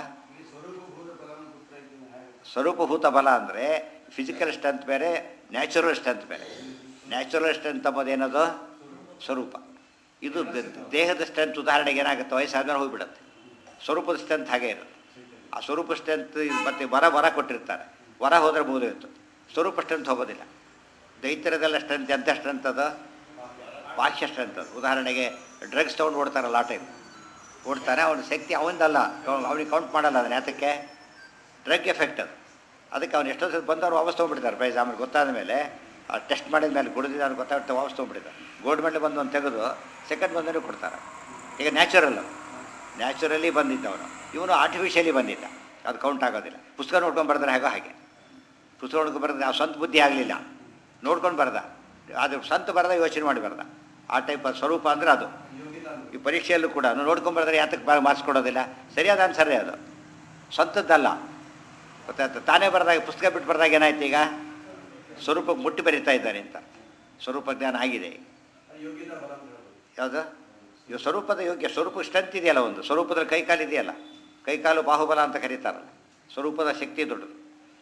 ಸ್ವರೂಪಭೂತ ಬಲ ಅಂದರೆ ಫಿಸಿಕಲ್ ಸ್ಟ್ರೆಂತ್ ಬೇರೆ ನ್ಯಾಚುರಲ್ ಸ್ಟ್ರೆಂತ್ ಬೇರೆ ನ್ಯಾಚುರಲ್ ಸ್ಟ್ರೆಂತ್ ಎಂಬುದೇನದು ಸ್ವರೂಪ ಇದು ದ- ದೇಹದ ಸ್ಟ್ರೆಂತ್ ಉದಾಹರಣೆಗೆ ಏನಾಗುತ್ತೆ ವಯಸ್ಸಾದ್ಮೇಲೆ ಹೋಗಿಬಿಡುತ್ತೆ ಸ್ವರೂಪದ ಸ್ಟ್ರೆಂತ್ ಹಾಗೆ ಇರುತ್ತೆ ಆ ಸ್ವರೂಪ ಸ್ಟ್ರೆಂತ್ ಮತ್ತೆ ವರ ವರ ಕೊಟ್ಟಿರ್ತಾರೆ ವರ ಹೋದರೆ ಮುಗಿದೋಯ್ತು ಸ್ವರೂಪ ಸ್ಟ್ರೆಂತ್ ಹೋಗೋದಿಲ್ಲ ದೈತ್ಯರದೆಲ್ಲ ಸ್ಟ್ರೆಂತ್ ಎಂಥ ಸ್ಟ್ರೆಂತ್ ಅದು ಬಾಹ್ಯ ಸ್ಟ್ರೆಂತ್ ಅದು ಉದಾಹರಣೆಗೆ ಡ್ರಗ್ಸ್ ತೊಗೊಂಡು ಓಡ್ತಾರಲ್ಲ ಆ ಟೈಮ್ ಓಡ್ತಾನೆ ಅವನ ಶಕ್ತಿ ಅವನದಲ್ಲ ಅವನಿಗೆ ಕೌಂಟ್ ಮಾಡಲ್ಲ ಅದನ್ನ ಯಾತಕ್ಕೆ ಡ್ರಗ್ ಎಫೆಕ್ಟ್ ಅದು ಅದಕ್ಕೆ ಅವ್ನು ಎಷ್ಟೋ ಸಲ ಬಂದವರು ವಾಪಸ್ ತೊಗೊಂಡ್ಬಿಡ್ತಾರೆ ಪ್ರೈಸ್ ಆಮೇಲೆ ಗೊತ್ತಾದ ಮೇಲೆ ಟೆಸ್ಟ್ ಮಾಡಿದ ಮೇಲೆ ಕುಡಿದಿದ್ದಾನೆ ಗೊತ್ತಾಗುತ್ತೆ ವಾಪಸ್ ತೊಗೊಂಡ್ಬಿಡ್ತಾರೆ ಗೋಲ್ಡ್ ಮೆಡಲ್ ಬಂದು ಒಂದು ತೆಗೆದು ಸೆಕೆಂಡ್ ಬಂದರೂ ಕೊಡ್ತಾರೆ ಈಗ ನ್ಯಾಚುರಲ್ ನ್ಯಾಚುರಲಿ ಬಂದಿದ್ದವನು ಇವನು ಆರ್ಟಿಫಿಷಿಯಲಿ ಬಂದಿದ್ದ ಅದು ಕೌಂಟ್ ಆಗೋದಿಲ್ಲ ಪುಸ್ತಕ ನೋಡ್ಕೊಂಡು ಬರ್ತಾರೆ ಹೇಗೋ ಹಾಗೆ ಪುಸ್ತಕ ನೋಡ್ಕೊಂಡು ಬರೆದ ನಾವು ಸ್ವಂತ ಬುದ್ಧಿ ಆಗಲಿಲ್ಲ ನೋಡ್ಕೊಂಡು ಬರ್ದ ಅದು ಸ್ವಂತ ಬರೆದ ಯೋಚನೆ ಮಾಡಿ ಬರ್ದ ಆ ಟೈಪ್ ಸ್ವರೂಪ ಅಂದರೆ ಅದು ಈ ಪರೀಕ್ಷೆಯಲ್ಲೂ ಕೂಡ ನೋಡ್ಕೊಂಡು ಬರೆದ್ರೆ ಯಾತಕ್ಕೆ ಮಾರ್ಕ್ಸ್ ಕೊಡೋದಿಲ್ಲ ಸರಿಯಾದ ಆನ್ಸರೇ ಅದು ಸ್ವಂತದ್ದಲ್ಲ ಗೊತ್ತಾಯ್ತು ತಾನೇ ಬರೆದಾಗ ಪುಸ್ತಕ ಬಿಟ್ಟು ಬರೆದಾಗ ಏನಾಯ್ತು ಈಗ ಸ್ವರೂಪ ಮುಟ್ಟಿ ಬರೀತಾ ಇದ್ದಾರೆ ಅಂತ ಸ್ವರೂಪ ಜ್ಞಾನ ಆಗಿದೆ ಯಾವುದು ಇವು ಸ್ವರೂಪದ ಯೋಗ್ಯ ಸ್ವರೂಪ ಸ್ಟ್ರೆಂತ್ ಇದೆಯಲ್ಲ ಒಂದು ಸ್ವರೂಪದಲ್ಲಿ ಕೈಕಾಲು ಇದೆಯಲ್ಲ ಕೈಕಾಲು ಬಾಹುಬಲ ಅಂತ ಕರೀತಾರಲ್ಲ ಸ್ವರೂಪದ ಶಕ್ತಿ ದೊಡ್ಡದು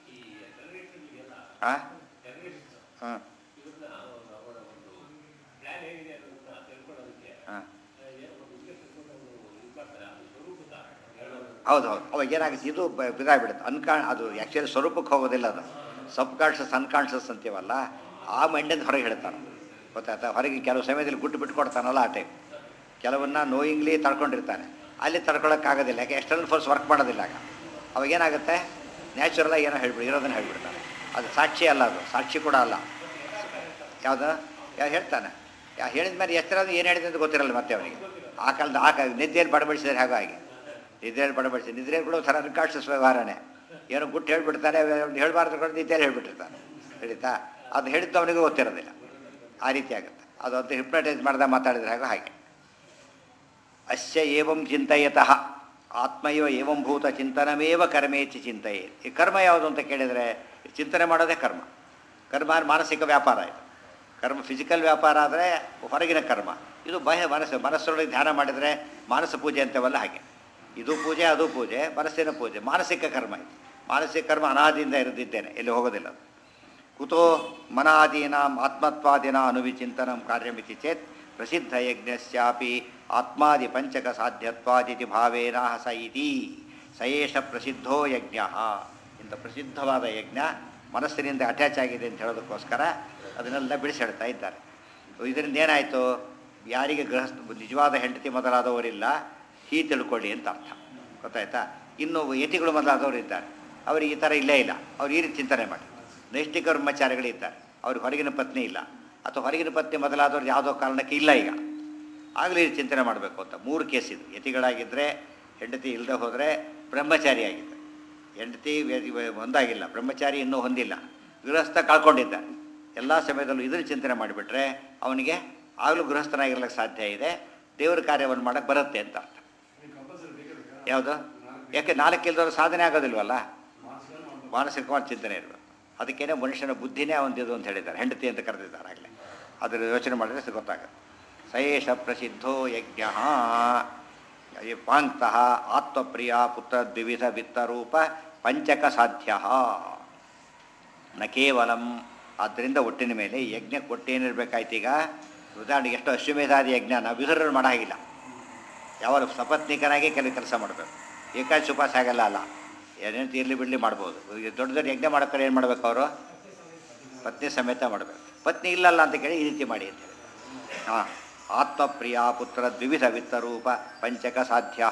ಹಾಂ ಹಾಂ ಹಾಂ ಹೌದು ಹೌದು ಅವಾಗ ಏನಾಗುತ್ತೆ ಇದು ಬ- ಇದಾಗ್ಬಿಡುತ್ತೆ ಅನ್ಕಾ ಅದು ಆ್ಯಕ್ಚುಲಿ ಸ್ವರೂಪಕ್ಕೆ ಹೋಗೋದಿಲ್ಲ ಅದು ಸಬ್ ಕಾನ್ಷಸ್ ಅನ್ಕಾನ್ಷಸ್ ಅಂತೀವಲ್ಲ ಆ ಮೈಂಡಿಂದ ಹೊರಗೆ ಹೇಳ್ತಾನೆ ಗೊತ್ತಾಯ್ತಾ ಹೊರಗೆ ಕೆಲವು ಸಮಯದಲ್ಲಿ ಗುಟ್ಟು ಬಿಟ್ಟು ಕೊಡ್ತಾನಲ್ಲ ಆ ಟೈಮ್ ಕೆಲವನ್ನ ನೋಯಿಂಗ್ಲಿ ತಡ್ಕೊಂಡಿರ್ತಾನೆ ಅಲ್ಲಿ ತಡ್ಕೊಳಕ್ಕಾಗೋದಿಲ್ಲ ಯಾಕೆ ಎಕ್ಸ್ಟರ್ನಲ್ ಫೋರ್ಸ್ ವರ್ಕ್ ಮಾಡೋದಿಲ್ಲ ಆಗ ಅವಾಗ ಏನಾಗುತ್ತೆ ನ್ಯಾಚುರಲಾಗಿ ಏನೋ ಹೇಳ್ಬಿಡಿ ಇರೋದನ್ನ ಹೇಳ್ಬಿಡ್ತಾನೆ ಅದು ಸಾಕ್ಷಿ ಅಲ್ಲ ಅದು ಸಾಕ್ಷಿ ಕೂಡ ಅಲ್ಲ ಯಾವುದು ಯಾವ ಹೇಳ್ತಾನೆ ಯಾ ಹೇಳಿದ ಮೇಲೆ ಎಷ್ಟರ ಏನು ಹೇಳಿದೆ ಅಂತ ಗೊತ್ತಿರಲ್ಲ ಮತ್ತೆ ಅವನಿಗೆ ಆ ಕಾಲದ ಆ ಕಾಲ ನಿದ್ದೆಯಲ್ಲಿ ಬಡಬಡಿಸಿದ್ರೆ ಹಾಗಾಗಿ ನಿದ್ರೆಯಲ್ಲಿ ಬಡಬಡಿಸಿ ನಿದ್ರೆ ಕೂಡ ಒಂಥರ ಅನ್ಕಾನ್ಷಿಯಸ್ ವ್ಯವಹಾರನೇ ಏನೋ ಗುಟ್ಟು ಹೇಳ್ಬಿಡ್ತಾರೆ ಹೇಳಬಾರ್ದು ಕೂಡ ನಿದ್ದೆಯಲ್ಲಿ ಹೇಳ್ಬಿಟ್ಟಿರ್ತಾನೆ ಹೇಳಿತಾ ಅದು ಹೇಳಿದ್ದು ಅವನಿಗೂ ಗೊತ್ತಿರೋದಿಲ್ಲ ಆ ರೀತಿ ಆಗುತ್ತೆ ಅದು ಅಂತ ಹಿಪ್ನಟೈಸ್ ಮಾಡ್ದಾಗ ಮಾತಾಡಿದ್ರೆ ಹಾಗೆ ಹಾಗೆ ಅಸ್ಯ ಏವಂ ಚಿಂತಯತಃ ಆತ್ಮಯೋ ಏವಂ ಭೂತ ಚಿಂತನಮೇವ ಕರ್ಮೇಚಿ ಚಿಂತೆಯೇ ಈ ಕರ್ಮ ಯಾವುದು ಅಂತ ಕೇಳಿದರೆ ಚಿಂತನೆ ಮಾಡೋದೇ ಕರ್ಮ ಕರ್ಮ ಅಂದ್ರೆ ಮಾನಸಿಕ ವ್ಯಾಪಾರ ಇದು ಕರ್ಮ ಫಿಸಿಕಲ್ ವ್ಯಾಪಾರ ಆದರೆ ಹೊರಗಿನ ಕರ್ಮ ಇದು ಬಾಹ್ಯ ಮನಸ್ಸು ಮನಸ್ಸೊಳಗೆ ಧ್ಯಾನ ಮಾಡಿದರೆ ಮಾನಸ ಪೂಜೆ ಅಂತವಲ್ಲ ಹಾಗೆ ಇದು ಪೂಜೆ ಅದು ಪೂಜೆ ಮನಸ್ಸಿನ ಪೂಜೆ ಮಾನಸಿಕ ಕರ್ಮ ಇದು ಮಾನಸಿಕ ಕರ್ಮ ಅನಾದಿಯಿಂದ ಇರದಿದ್ದೇನೆ ಎಲ್ಲಿ ಹೋಗೋದಿಲ್ಲ ಅದು ಕುತೋ ಮನಾದೀನಾಂ ಆತ್ಮತ್ವಾದಿನ ಅನುವಿಚಿಂತನಂ ಕಾರ್ಯಮಿತಿ ಚೇತ್ ಪ್ರಸಿದ್ಧ ಯಜ್ಞಸ್ಯಾಪಿ ಆತ್ಮಾದಿ ಪಂಚಕ ಸಾಧ್ಯತ್ವಾದಿತಿ ಭಾವೇನ ಸ ಇತಿ ಸಯೇಷ ಪ್ರಸಿದ್ಧೋ ಯಜ್ಞ ಇಂಥ ಪ್ರಸಿದ್ಧವಾದ ಯಜ್ಞ ಮನಸ್ಸಿನಿಂದ ಅಟ್ಯಾಚ್ ಆಗಿದೆ ಅಂತ ಹೇಳೋದಕ್ಕೋಸ್ಕರ ಅದನ್ನೆಲ್ಲ ಬಿಡಿಸಿಡ್ತಾ ಇದ್ದಾರೆ ಇದರಿಂದ ಏನಾಯಿತು ಯಾರಿಗೆ ಗೃಹಸ್ಥ ನಿಜವಾದ ಹೆಂಡತಿ ಮೊದಲಾದವರಿಲ್ಲ ಹೀ ತಿಳ್ಕೊಳ್ಳಿ ಅಂತ ಅರ್ಥ ಗೊತ್ತಾಯ್ತಾ ಇನ್ನು ಯತಿಗಳು ಮೊದಲಾದವರು ಇದ್ದಾರೆ ಅವ್ರಿಗೆ ಈ ಥರ ಇಲ್ಲೇ ಇಲ್ಲ ಅವ್ರು ಈ ರೀತಿ ಚಿಂತನೆ ಮಾಡಿ ನೈಷ್ಠಿಕ ಬ್ರಹ್ಮಚಾರಿಗಳಿದ್ದಾರೆ ಅವ್ರಿಗೆ ಹೊರಗಿನ ಪತ್ನಿ ಇಲ್ಲ ಅಥವಾ ಹೊರಗಿನ ಪತ್ನಿ ಮೊದಲಾದವ್ರು ಯಾವುದೋ ಕಾರಣಕ್ಕೆ ಇಲ್ಲ ಈಗ ಆಗಲೂ ಈ ಚಿಂತನೆ ಮಾಡಬೇಕು ಅಂತ ಮೂರು ಕೇಸ್ ಇದು ಯತಿಗಳಾಗಿದ್ದರೆ ಹೆಂಡತಿ ಇಲ್ಲದೆ ಹೋದರೆ ಬ್ರಹ್ಮಚಾರಿ ಆಗಿದ್ದರೆ ಹೆಂಡತಿ ವ್ಯ- ವ್ಯ- ಒಂದಾಗಿಲ್ಲ ಬ್ರಹ್ಮಚಾರಿ ಇನ್ನೂ ಹೊಂದಿಲ್ಲ ಗೃಹಸ್ಥ ಕಳ್ಕೊಂಡಿದ್ದಾರೆ ಎಲ್ಲ ಸಮಯದಲ್ಲೂ ಇದನ್ನು ಚಿಂತನೆ ಮಾಡಿಬಿಟ್ರೆ ಅವನಿಗೆ ಆಗಲೂ ಗೃಹಸ್ಥನಾಗಿರ್ಲಿಕ್ಕೆ ಸಾಧ್ಯ ಇದೆ ದೇವರ ಕಾರ್ಯವನ್ನು ಮಾಡೋಕ್ಕೆ ಬರುತ್ತೆ ಅಂತ ಅರ್ಥ ಯಾವುದು ಯಾಕೆ ನಾಲ್ಕು ಇಲ್ದವ್ರು ಸಾಧನೆ ಆಗೋದಿಲ್ವಲ್ಲ ಮಾನಸಿಕವಾದ ಚಿಂತನೆ ಇರಬೇಕು ಅದಕ್ಕೇನೆ ಮನುಷ್ಯನ ಬುದ್ಧಿನೇ ಒಂದಿದು ಅಂತ ಹೇಳಿದ್ದಾರೆ ಹೆಂಡತಿ ಅಂತ ಕರೆದಿದ್ದಾರೆ ಆಗಲೇ ಅದರ ಯೋಚನೆ ಮಾಡಿದ್ರೆ ಸ ಗೊತ್ತಾಗುತ್ತೆ ಸಯೇಷ ಪ್ರಸಿದ್ಧೋ ಯಜ್ಞ ಪಾಂಕ್ತಃ ಆತ್ಮಪ್ರಿಯ ಪುತ್ರ ದ್ವಿವಿಧ ವಿತ್ತರೂಪ ಪಂಚಕ ಸಾಧ್ಯ ನ ಕೇವಲಂ ಆದ್ದರಿಂದ ಒಟ್ಟಿನ ಮೇಲೆ ಯಜ್ಞಕ್ಕೆ ಒಟ್ಟೇನಿರ್ಬೇಕಾಯ್ತು ಈಗ ಉದಾಹರಣೆಗೆ ಎಷ್ಟು ಅಶ್ವಮೇಧಾದಿ ಯಜ್ಞ ನಾವು ವಿದುರರು ಮಾಡಾಗಿಲ್ಲ ಯಾವಾಗ ಸಪತ್ನಿಕರಾಗಿ ಕೆಲವು ಕೆಲಸ ಮಾಡಬೇಕು ಏಕಾದಶಿ ಉಪವಾಸ ಆಗಲ್ಲ ಅಲ್ಲ ಏನೇನು ಇರಲಿ ಬಿಡಲಿ ಮಾಡ್ಬೋದು ಈಗ ದೊಡ್ಡ ದೊಡ್ಡ ಯಜ್ಞ ಮಾಡೋಕ್ಕಾರೆ ಏನು ಮಾಡ್ಬೇಕು ಅವರು ಪತ್ನಿ ಸಮೇತ ಮಾಡಬೇಕು ಪತ್ನಿ ಇಲ್ಲಲ್ಲ ಅಂತ ಕೇಳಿ ಈ ರೀತಿ ಮಾಡಿ ಅಂತ ಹೇಳಿ ಹಾಂ ಆತ್ಮಪ್ರಿಯ ಪುತ್ರ ದ್ವಿವಿಧ ವಿತ್ತರೂಪ ಪಂಚಕ ಸಾಧ್ಯ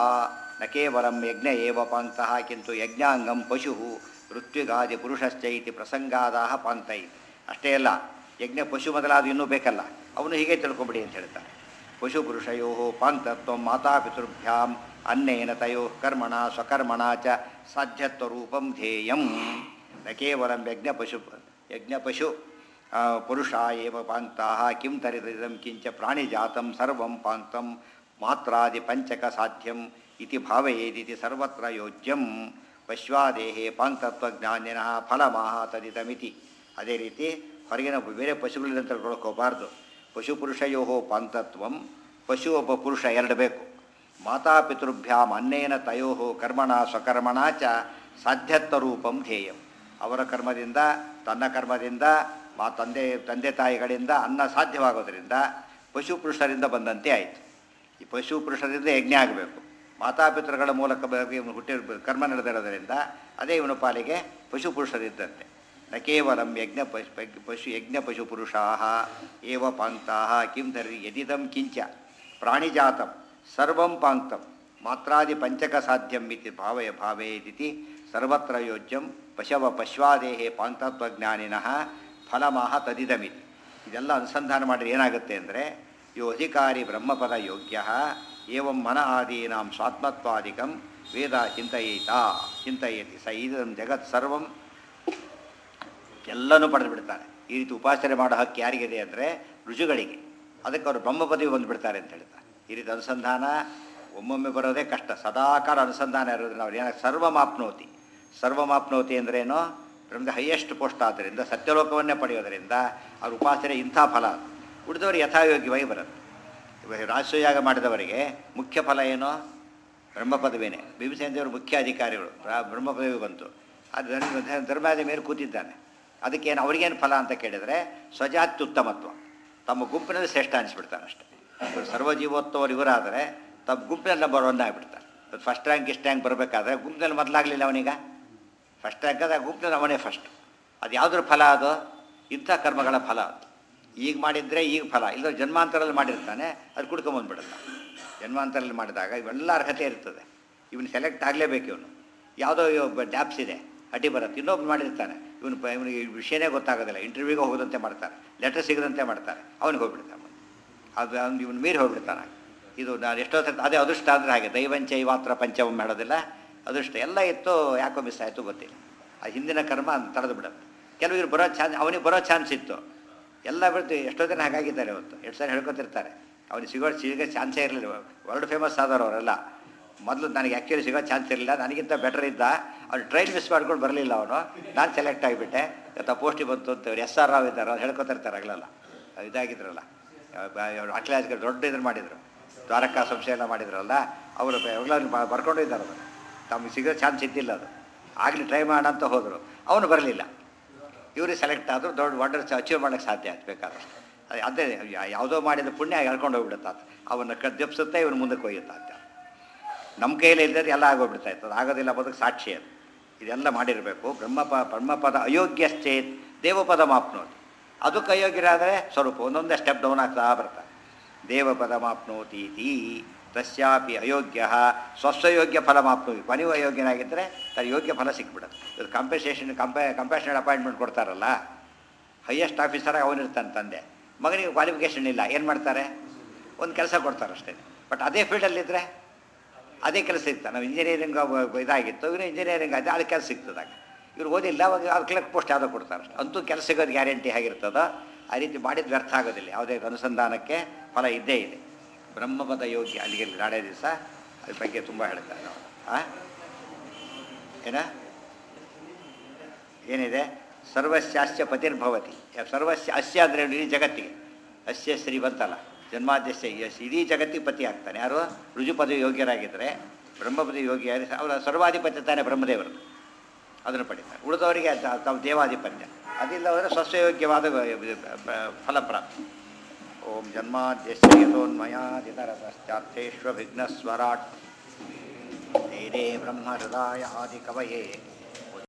ನ ಕೇವಲಂ ಯಜ್ಞ ಏವ ಪಾಂಕ್ತಃ ಕಿಂತು ಯಜ್ಞಾಂಗಂ ಪಶು ಋತ್ವಿಗಾದಿ ಪುರುಷಶ್ಚ ಇತಿ ಪ್ರಸಂಗಾದಾಹ ಪಾಂಕ್ತೈ ಅಷ್ಟೇ ಅಲ್ಲ ಯಜ್ಞ ಪಶು ಮೊದಲಾದ ಇನ್ನೂ ಬೇಕಲ್ಲ ಅವನು ಹೀಗೆ ತಿಳ್ಕೊಂಬಿಡಿ ಅಂತ ಹೇಳ್ತಾರೆ ಪಶು ಪುರುಷಯೋ ಪಾಂಕ್ತತ್ವ ಮಾತಾಪಿತೃಭ್ಯಾಂ ಅನ್ನೇನ ತಯೋ ಕರ್ಮಣ ಸ್ವಕರ್ಮಣ ಚ ಸಾಧ್ಯತ್ವರೂಪಂ ಧ್ಯೇಯಂ ನ ಕೇವಲಂ ಯಜ್ಞ ಪಶು ಯಜ್ಞ ಪಶು ಆ, ಪುರುಷ ಏವ ಪಾಂಕ್ತಾಃ ಕಿಂ ತರಿತಂ ಕಿಂಚ ಪ್ರಾಣಿಜಾತಂ ಸರ್ವಂ ಪಾಂಕ್ತಂ ಮಾತ್ರಾದಿ ಪಂಚಕ ಸಾಧ್ಯಂ ಇತಿ ಭಾವಯೇದಿತಿ ಸರ್ವತ್ರ ಯೋಜ್ಯಂ ಪಶ್ವಾದೇಹೇ ಪಾಂಕ್ತತ್ವಜ್ಞಾನಿನಃ ಫಲಮಾಹ ತದಿತಮಿತಿ ಅದೇ ರೀತಿ ಹೊರಗಿನ ಬೇರೆ ಪಶುಗಳಿಂದ ತಿಳ್ಕೊಳಕ್ಕೆ ಹೋಗಬಾರ್ದು ಪಶು ಪುರುಷಯೋ ಪಾಂಕ್ತತ್ವಂ ಪಶು ಒಬ್ಬ ಪುರುಷ ಎರಡು ಬೇಕು ಮಾತಾಪಿತೃಭ್ಯಾಂ ಅನ್ನೇನ ತಯೋ ಕರ್ಮಣ ಸ್ವಕರ್ಮಣ ಚ ಸಾಧ್ಯತ್ವರೂಪಂ ಧ್ಯೇಯಂ ಅವರ ಕರ್ಮದಿಂದ ತನ್ನ ಕರ್ಮದಿಂದ ಮಾ ತಂದೆ ತಂದೆ ತಾಯಿಗಳಿಂದ ಅನ್ನ ಸಾಧ್ಯವಾಗೋದ್ರಿಂದ ಪಶು ಪುರುಷರಿಂದ ಬಂದಂತೆ ಆಯಿತು ಈ ಪಶು ಪುರುಷರಿಂದ ಯಜ್ಞ ಆಗಬೇಕು ಮಾತಾಪಿತೃಗಳ ಮೂಲಕ ಬ- ಇವನು ಹುಟ್ಟಿ ಕರ್ಮ ನಡೆದಿರೋದ್ರಿಂದ ಅದೇ ಇವನ ಪಾಲಿಗೆ ಪಶು ಪುರುಷರಿದ್ದಂತೆ ನ ಕೇವಲಂ ಯಜ್ಞ ಪಶು ಪಶು ಯಜ್ಞ ಪಶು ಪುರುಷಾ ಏವ ಪಾಂಕ್ತಾ ಕಿಂ ತರ್ರಿ ಯದಿದಂ ಕಿಂಚ ಪ್ರಾಣಿಜಾತಂ ಸರ್ವಂ ಪಾಂಕ್ತಂ ಮಾತ್ರಾದಿ ಪಂಚಕ ಸಾಧ್ಯಂ ಇತಿ ಭಾವಯ ಭಾವೇದಿತಿ ಸರ್ವತ್ರ ಯೋಜ್ಯಂ ಪಶವ ಪಶ್ವಾದೇಹೇ ಪಾಂಕ್ತತ್ವಜ್ಞಾನಿನಃ ಫಲಮಾಹ ತದಿದಮಿತಿ ಇದೆಲ್ಲ ಅನುಸಂಧಾನ ಮಾಡಿದ್ರೆ ಏನಾಗುತ್ತೆ ಅಂದರೆ ಯೋ ಅಧಿಕಾರಿ ಬ್ರಹ್ಮಪದ ಯೋಗ್ಯ ಏವಂ ಮನ ಆದೀನಾಂ ಸ್ವಾತ್ಮತ್ವಾದಿಕಂ ವೇದ ಚಿಂತಯೇತ ಚಿಂತಯತಿ ಸ ಇದಂ ಜಗತ್ ಸರ್ವಂ ಎಲ್ಲನೂ ಪಡೆದು ಬಿಡ್ತಾರೆ ಈ ರೀತಿ ಉಪಾಸನೆ ಮಾಡೋ ಹಕ್ಕು ಯಾರಿಗಿದೆ ಅಂದರೆ ರುಜುಗಳಿಗೆ ಅದಕ್ಕೆ ಅವರು ಬ್ರಹ್ಮ ಪದವಿ ಬಂದುಬಿಡ್ತಾರೆ ಅಂತ ಹೇಳ್ತಾರೆ ಈ ರೀತಿ ಅನುಸಂಧಾನ ಒಮ್ಮೊಮ್ಮೆ ಬರೋದೇ ಕಷ್ಟ ಸದಾಕಾಲ ಅನುಸಂಧಾನ ಇರೋದ್ರಿಂದ ಅವ್ರು ಏನಾಗ ಸರ್ವಮಾಪ್ನೋತಿ ಸರ್ವಮಾಪ್ನೋತಿ ಅಂದ್ರೇನು ಬ್ರಹ್ಮದ ಹೈಯೆಸ್ಟ್ ಪೋಸ್ಟ್ ಆದ್ದರಿಂದ ಸತ್ಯಲೋಕವನ್ನೇ ಪಡೆಯೋದರಿಂದ ಅವ್ರ ಉಪಾಸನೆ ಇಂಥ ಫಲ ಉಳಿದವರು ಯಥಾಯೋಗ್ಯವಾಗಿ ಬರುತ್ತೆ ಇವಾಗ ರಾಜಸೂಯಾಗ ಮಾಡಿದವರಿಗೆ ಮುಖ್ಯ ಫಲ ಏನು ಬ್ರಹ್ಮ ಪದವಿನೇ ಭೀಮಸೇನ ದೇವರು ಮುಖ್ಯ ಅಧಿಕಾರಿಗಳು ಬ್ರ- ಬ್ರಹ್ಮ ಪದವಿ ಬಂತು ಅದು ಧರ್ಮ- ಧರ್ಮದ ಮೇಲೆ ಕೂತಿದ್ದಾನೆ ಅದಕ್ಕೇನು ಅವ್ರಿಗೇನು ಫಲ ಅಂತ ಕೇಳಿದರೆ ಸ್ವಜಾತ್ಯುತ್ತಮತ್ವ ತಮ್ಮ ಗುಂಪಿನಲ್ಲಿ ಶ್ರೇಷ್ಠ ಅನಿಸ್ಬಿಡ್ತಾನೆ ಅಷ್ಟೇ ಇವರು ಸರ್ವಜೀವೋತ್ತವರು ಇವರಾದರೆ ತಮ್ಮ ಗುಂಪಿನಲ್ಲಿ ನಂಬರ್ ಒನ್ ಆಗಿಬಿಡ್ತಾರೆ ಫಸ್ಟ್ ರ್ಯಾಂಕ್ ಇಷ್ಟು ರ್ಯಾಂಕ್ ಬರಬೇಕಾದ್ರೆ ಗುಂಪಿನಲ್ಲಿ ಮೊದಲಾಗಲಿಲ್ಲ ಅವನೀಗ ಫಸ್ಟ್ ರ್ಯಾಂಕ್ ಅದ ಗುಂಪಿನಲ್ಲಿ ಅವನೇ ಫಸ್ಟ್ ಅದು ಯಾವುದ್ರ ಫಲ ಅದು ಇಂಥ ಕರ್ಮಗಳ ಫಲ ಅದು ಈಗ ಮಾಡಿದರೆ ಈಗ ಫಲ ಇಲ್ಲ ಜನ್ಮಾಂತರಲ್ಲಿ ಮಾಡಿರ್ತಾನೆ ಅದು ಕುಡ್ಕೊಂಬಂದ್ಬಿಡುತ್ತೆ ಜನ್ಮಾಂತರಲ್ಲಿ ಮಾಡಿದಾಗ ಇವೆಲ್ಲ ಅರ್ಹತೆ ಇರ್ತದೆ ಇವನು ಸೆಲೆಕ್ಟ್ ಆಗಲೇಬೇಕು ಇವನು ಯಾವುದೋ ಡ್ಯಾಪ್ಸ್ ಇದೆ ಅಡ್ಡಿ ಬರುತ್ತೆ ಇನ್ನೊಬ್ನು ಮಾಡಿರ್ತಾನೆ ಇವನು ಪ- ಇವನಿಗೆ ಈ ವಿಷಯನೇ ಗೊತ್ತಾಗೋದಿಲ್ಲ ಇಂಟರ್ವ್ಯೂಗೆ ಹೋಗೋದಂತೆ ಮಾಡ್ತಾರೆ ಲೆಟರ್ ಸಿಗದಂತೆ ಮಾಡ್ತಾರೆ ಅವನಿಗೆ ಹೋಗ್ಬಿಡ್ತಾನೆ ಅದು ಅವ್ನು ಇವನು ಮೀರಿ ಹೋಗ್ಬಿಡ್ತಾನೆ ಇದು ನಾನು ಎಷ್ಟೋ ಸತಿ ಅದೇ ಅದೃಷ್ಟ ಅಂದರೆ ಹಾಗೆ ದೈವಂಚೈವಾತ್ರ ಪಂಚಮಂ ಹೇಳೋದಿಲ್ಲ ಅದೃಷ್ಟ ಎಲ್ಲ ಇತ್ತು ಯಾಕೋ ಮಿಸ್ ಆಯಿತು ಗೊತ್ತಿಲ್ಲ ಆ ಹಿಂದಿನ ಕರ್ಮ ತಡೆದು ಬಿಡುತ್ತೆ ಕೆಲವರು ಬರೋ ಚಾನ್ಸ್ ಅವನಿಗೆ ಬರೋ ಚಾನ್ಸ್ ಇತ್ತು ಎಲ್ಲ ಬಿಡ್ತು ಎಷ್ಟೋ ಜನ ಹಾಗಾಗಿದ್ದಾರೆ ಅವತ್ತು ಎಷ್ಟು ಸಲ ಹೇಳ್ಕೊತಿರ್ತಾರೆ ಅವ್ನಿಗೆ ಸಿಗೋ ಸಿಗೋ ಚಾನ್ಸೇ ಇರಲಿಲ್ಲ ವರ್ಲ್ಡ್ ಫೇಮಸ್ ಆದವರು ಅವರೆಲ್ಲ ಮೊದಲು ನನಗೆ ಆ್ಯಕ್ಚುಲಿ ಸಿಗೋ ಚಾನ್ಸ್ ಇರಲಿಲ್ಲ ನನಗಿಂತ ಬೆಟರ್ ಇದ್ದ ಅವ್ನು ಟ್ರೈನ್ ಮಿಸ್ ಮಾಡ್ಕೊಂಡು ಬರಲಿಲ್ಲ ಅವನು ನಾನು ಸೆಲೆಕ್ಟ್ ಆಗಿಬಿಟ್ಟೆ ಇವತ್ತು ಪೋಸ್ಟಿಗೆ ಬಂತು ಅಂತ ಇವ್ರು ಎಸ್ ಆರ್ ರಾವ್ ಇದ್ದಾರೆ ಅವ್ರು ಹೇಳ್ಕೊತಿರ್ತಾರೆ ಆಗಲಲ್ಲ ಇದಾಗಿದ್ರಲ್ಲ ಅಕ್ಲಾಸ್ಗೆ ದೊಡ್ಡ ಇದನ್ನು ಮಾಡಿದರು ದ್ವಾರಕಾ ಸಂಶಯ ಎಲ್ಲ ಮಾಡಿದ್ರಲ್ಲ ಅವರು ಎಲ್ಲ ಬರ್ಕೊಂಡು ಇದ್ದಾರೆ ಅವರು ತಮಗೆ ಸಿಗೋ ಚಾನ್ಸ್ ಇದ್ದಿಲ್ಲ ಅದು ಆಗಲಿ ಟ್ರೈ ಮಾಡೋಣ ಅಂತ ಹೋದರು ಅವನು ಬರಲಿಲ್ಲ ಇವ್ರಿಗೆ ಸೆಲೆಕ್ಟ್ ಆದರೂ ದೊಡ್ಡ ವಾಟರ್ ಅಚೀವ್ ಮಾಡೋಕ್ಕೆ ಸಾಧ್ಯ ಆಯ್ತು ಬೇಕಾದಷ್ಟು ಅದ್- ಅದೇ ಯಾ- ಯಾವುದೋ ಮಾಡಿದ ಪುಣ್ಯ ಹೇಳ್ಕೊಂಡು ಹೋಗ್ಬಿಡುತ್ತೆ ಆತ ಅವನ್ನ ಕದ್ದೆಪ್ಸುತ್ತೆ ಇವನು ಮುಂದಕ್ಕೆ ಒಯ್ಯುತ್ತೆ ಅಂತ ನಮ್ಮ ಕೈಯಲ್ಲಿ ಇಲ್ಲದ್ರೆ ಎಲ್ಲ ಆಗೋಗ್ಬಿಡ್ತಾ ಇತ್ತು ಅದು ಆಗೋದಿಲ್ಲ ಬದುಕು ಸಾಕ್ಷಿ ಅದು ಇದೆಲ್ಲ ಮಾಡಿರಬೇಕು ಬ್ರಹ್ಮಪ ಬ್ರಹ್ಮಪದ ಅಯೋಗ್ಯಶ್ಚೇತ್ ದೇವಪದ ಮಾಪ್ನೋತಿ ಅದಕ್ಕೆ ಅಯೋಗ್ಯರಾದರೆ ಸ್ವರೂಪ ಒಂದೊಂದೇ ಸ್ಟೆಪ್ ಡೌನ್ ಆಗ್ತಾ ಬರ್ತಾರೆ ದೇವಪದ ಮಾಪ್ನೋತೀತಿ ತಸ್ಯಾಪಿ ಅಯೋಗ್ಯ ಸ್ವಸ್ವಯೋಗ್ಯ ಫಲ ಮಾಪ್ನೋತಿ ಕೊನೆಯೂ ಅಯೋಗ್ಯನಾಗಿದ್ದರೆ ತನ್ನ ಯೋಗ್ಯ ಫಲ ಸಿಕ್ಬಿಡುತ್ತೆ ಇದು ಕಂಪೆಸೇಷನ್ ಕಂಪೆ ಕಂಪೇಷನ್ ಅಪಾಯಿಂಟ್ಮೆಂಟ್ ಕೊಡ್ತಾರಲ್ಲ ಹೈಯೆಸ್ಟ್ ಆಫೀಸರಾಗಿ ಅವನಿರ್ತಾನೆ ತಂದೆ ಮಗನಿಗೆ ಕ್ವಾಲಿಫಿಕೇಷನ್ ಇಲ್ಲ ಏನು ಮಾಡ್ತಾರೆ ಒಂದು ಕೆಲಸ ಕೊಡ್ತಾರೆ ಅಷ್ಟೇ ಬಟ್ ಅದೇ ಫೀಲ್ಡಲ್ಲಿದ್ದರೆ ಅದೇ ಕೆಲಸ ಸಿಗ್ತದೆ ನಾವು ಇಂಜಿನಿಯರಿಂಗ್ ಇದಾಗಿತ್ತು ಇವರು ಇಂಜಿನಿಯರಿಂಗ್ ಆಗಿದೆ ಅದಕ್ಕೆ ಕೆಲಸ ಸಿಗ್ತದಾಗ ಇವ್ರು ಓದಿಲ್ಲ ಅವಾಗ ಅದು ಕ್ಲರ್ಕ್ ಪೋಸ್ಟ್ ಯಾವುದೋ ಕೊಡ್ತಾರೆ ಅಷ್ಟೇ ಅಂತೂ ಕೆಲಸ ಸಿಗೋದು ಗ್ಯಾರಂಟಿ ಆಗಿರ್ತದೋ ಆ ರೀತಿ ಮಾಡಿದ ವ್ಯರ್ಥ ಆಗೋದಿಲ್ಲ ಯಾವುದೇ ಅನುಸಂಧಾನಕ್ಕೆ ಫಲ ಇದ್ದೇ ಇದೆ ಬ್ರಹ್ಮಪದ ಯೋಗಿ ಅಲ್ಲಿಗೆ ನಾಳೆ ದಿವಸ ಅದ್ರ ಬಗ್ಗೆ ತುಂಬ ಹೇಳ್ತಾರೆ ನಾವು ಆ ಏನ ಏನಿದೆ ಸರ್ವಸ್ಯಾಸ್ಯ ಪತಿರ್ಭವತಿ ಸರ್ವಸ್ಯ ಅಸ್ಯ ಅಂದರೆ ಇಡೀ ಜಗತ್ತಿಗೆ ಅಸ್ಯ ಶ್ರೀ ಬಂತಲ್ಲ ಜನ್ಮಾದ್ಯಸ್ಯ ಯಶ್ ಇಡೀ ಜಗತ್ತಿಗೆ ಪತಿ ಆಗ್ತಾನೆ ಯಾರು ರುಜುಪದ ಯೋಗ್ಯರಾಗಿದ್ದರೆ ಬ್ರಹ್ಮಪದ ಯೋಗಿಯಾಗಿ ಅವರ ಸರ್ವಾಧಿಪತ್ಯ ತಾನೇ ಬ್ರಹ್ಮದೇವರು ಅದನ್ನು ಪಡಿತಾರೆ ಉಳಿದವರಿಗೆ ತ- ತಾವು ದೇವಾಧಿಪತ್ಯ ಅದಿಲ್ಲವರೆ ಸ್ವಸ್ವಯೋಗ್ಯವಾದ ಫಲಪ್ರಾಪ್ತಿ ಓಂ ಜನ್ಮಾದ್ಯಸ್ಯ ಯಥೋನ್ಮಯಾದಿತರತಶ್ಚಾರ್ಥೇಶ್ವವಿಘ್ನಸ್ವರಾಟ್ ತೇನೇ ಬ್ರಹ್ಮ ಹೃದಯ ಆದಿ ಕವಯೇ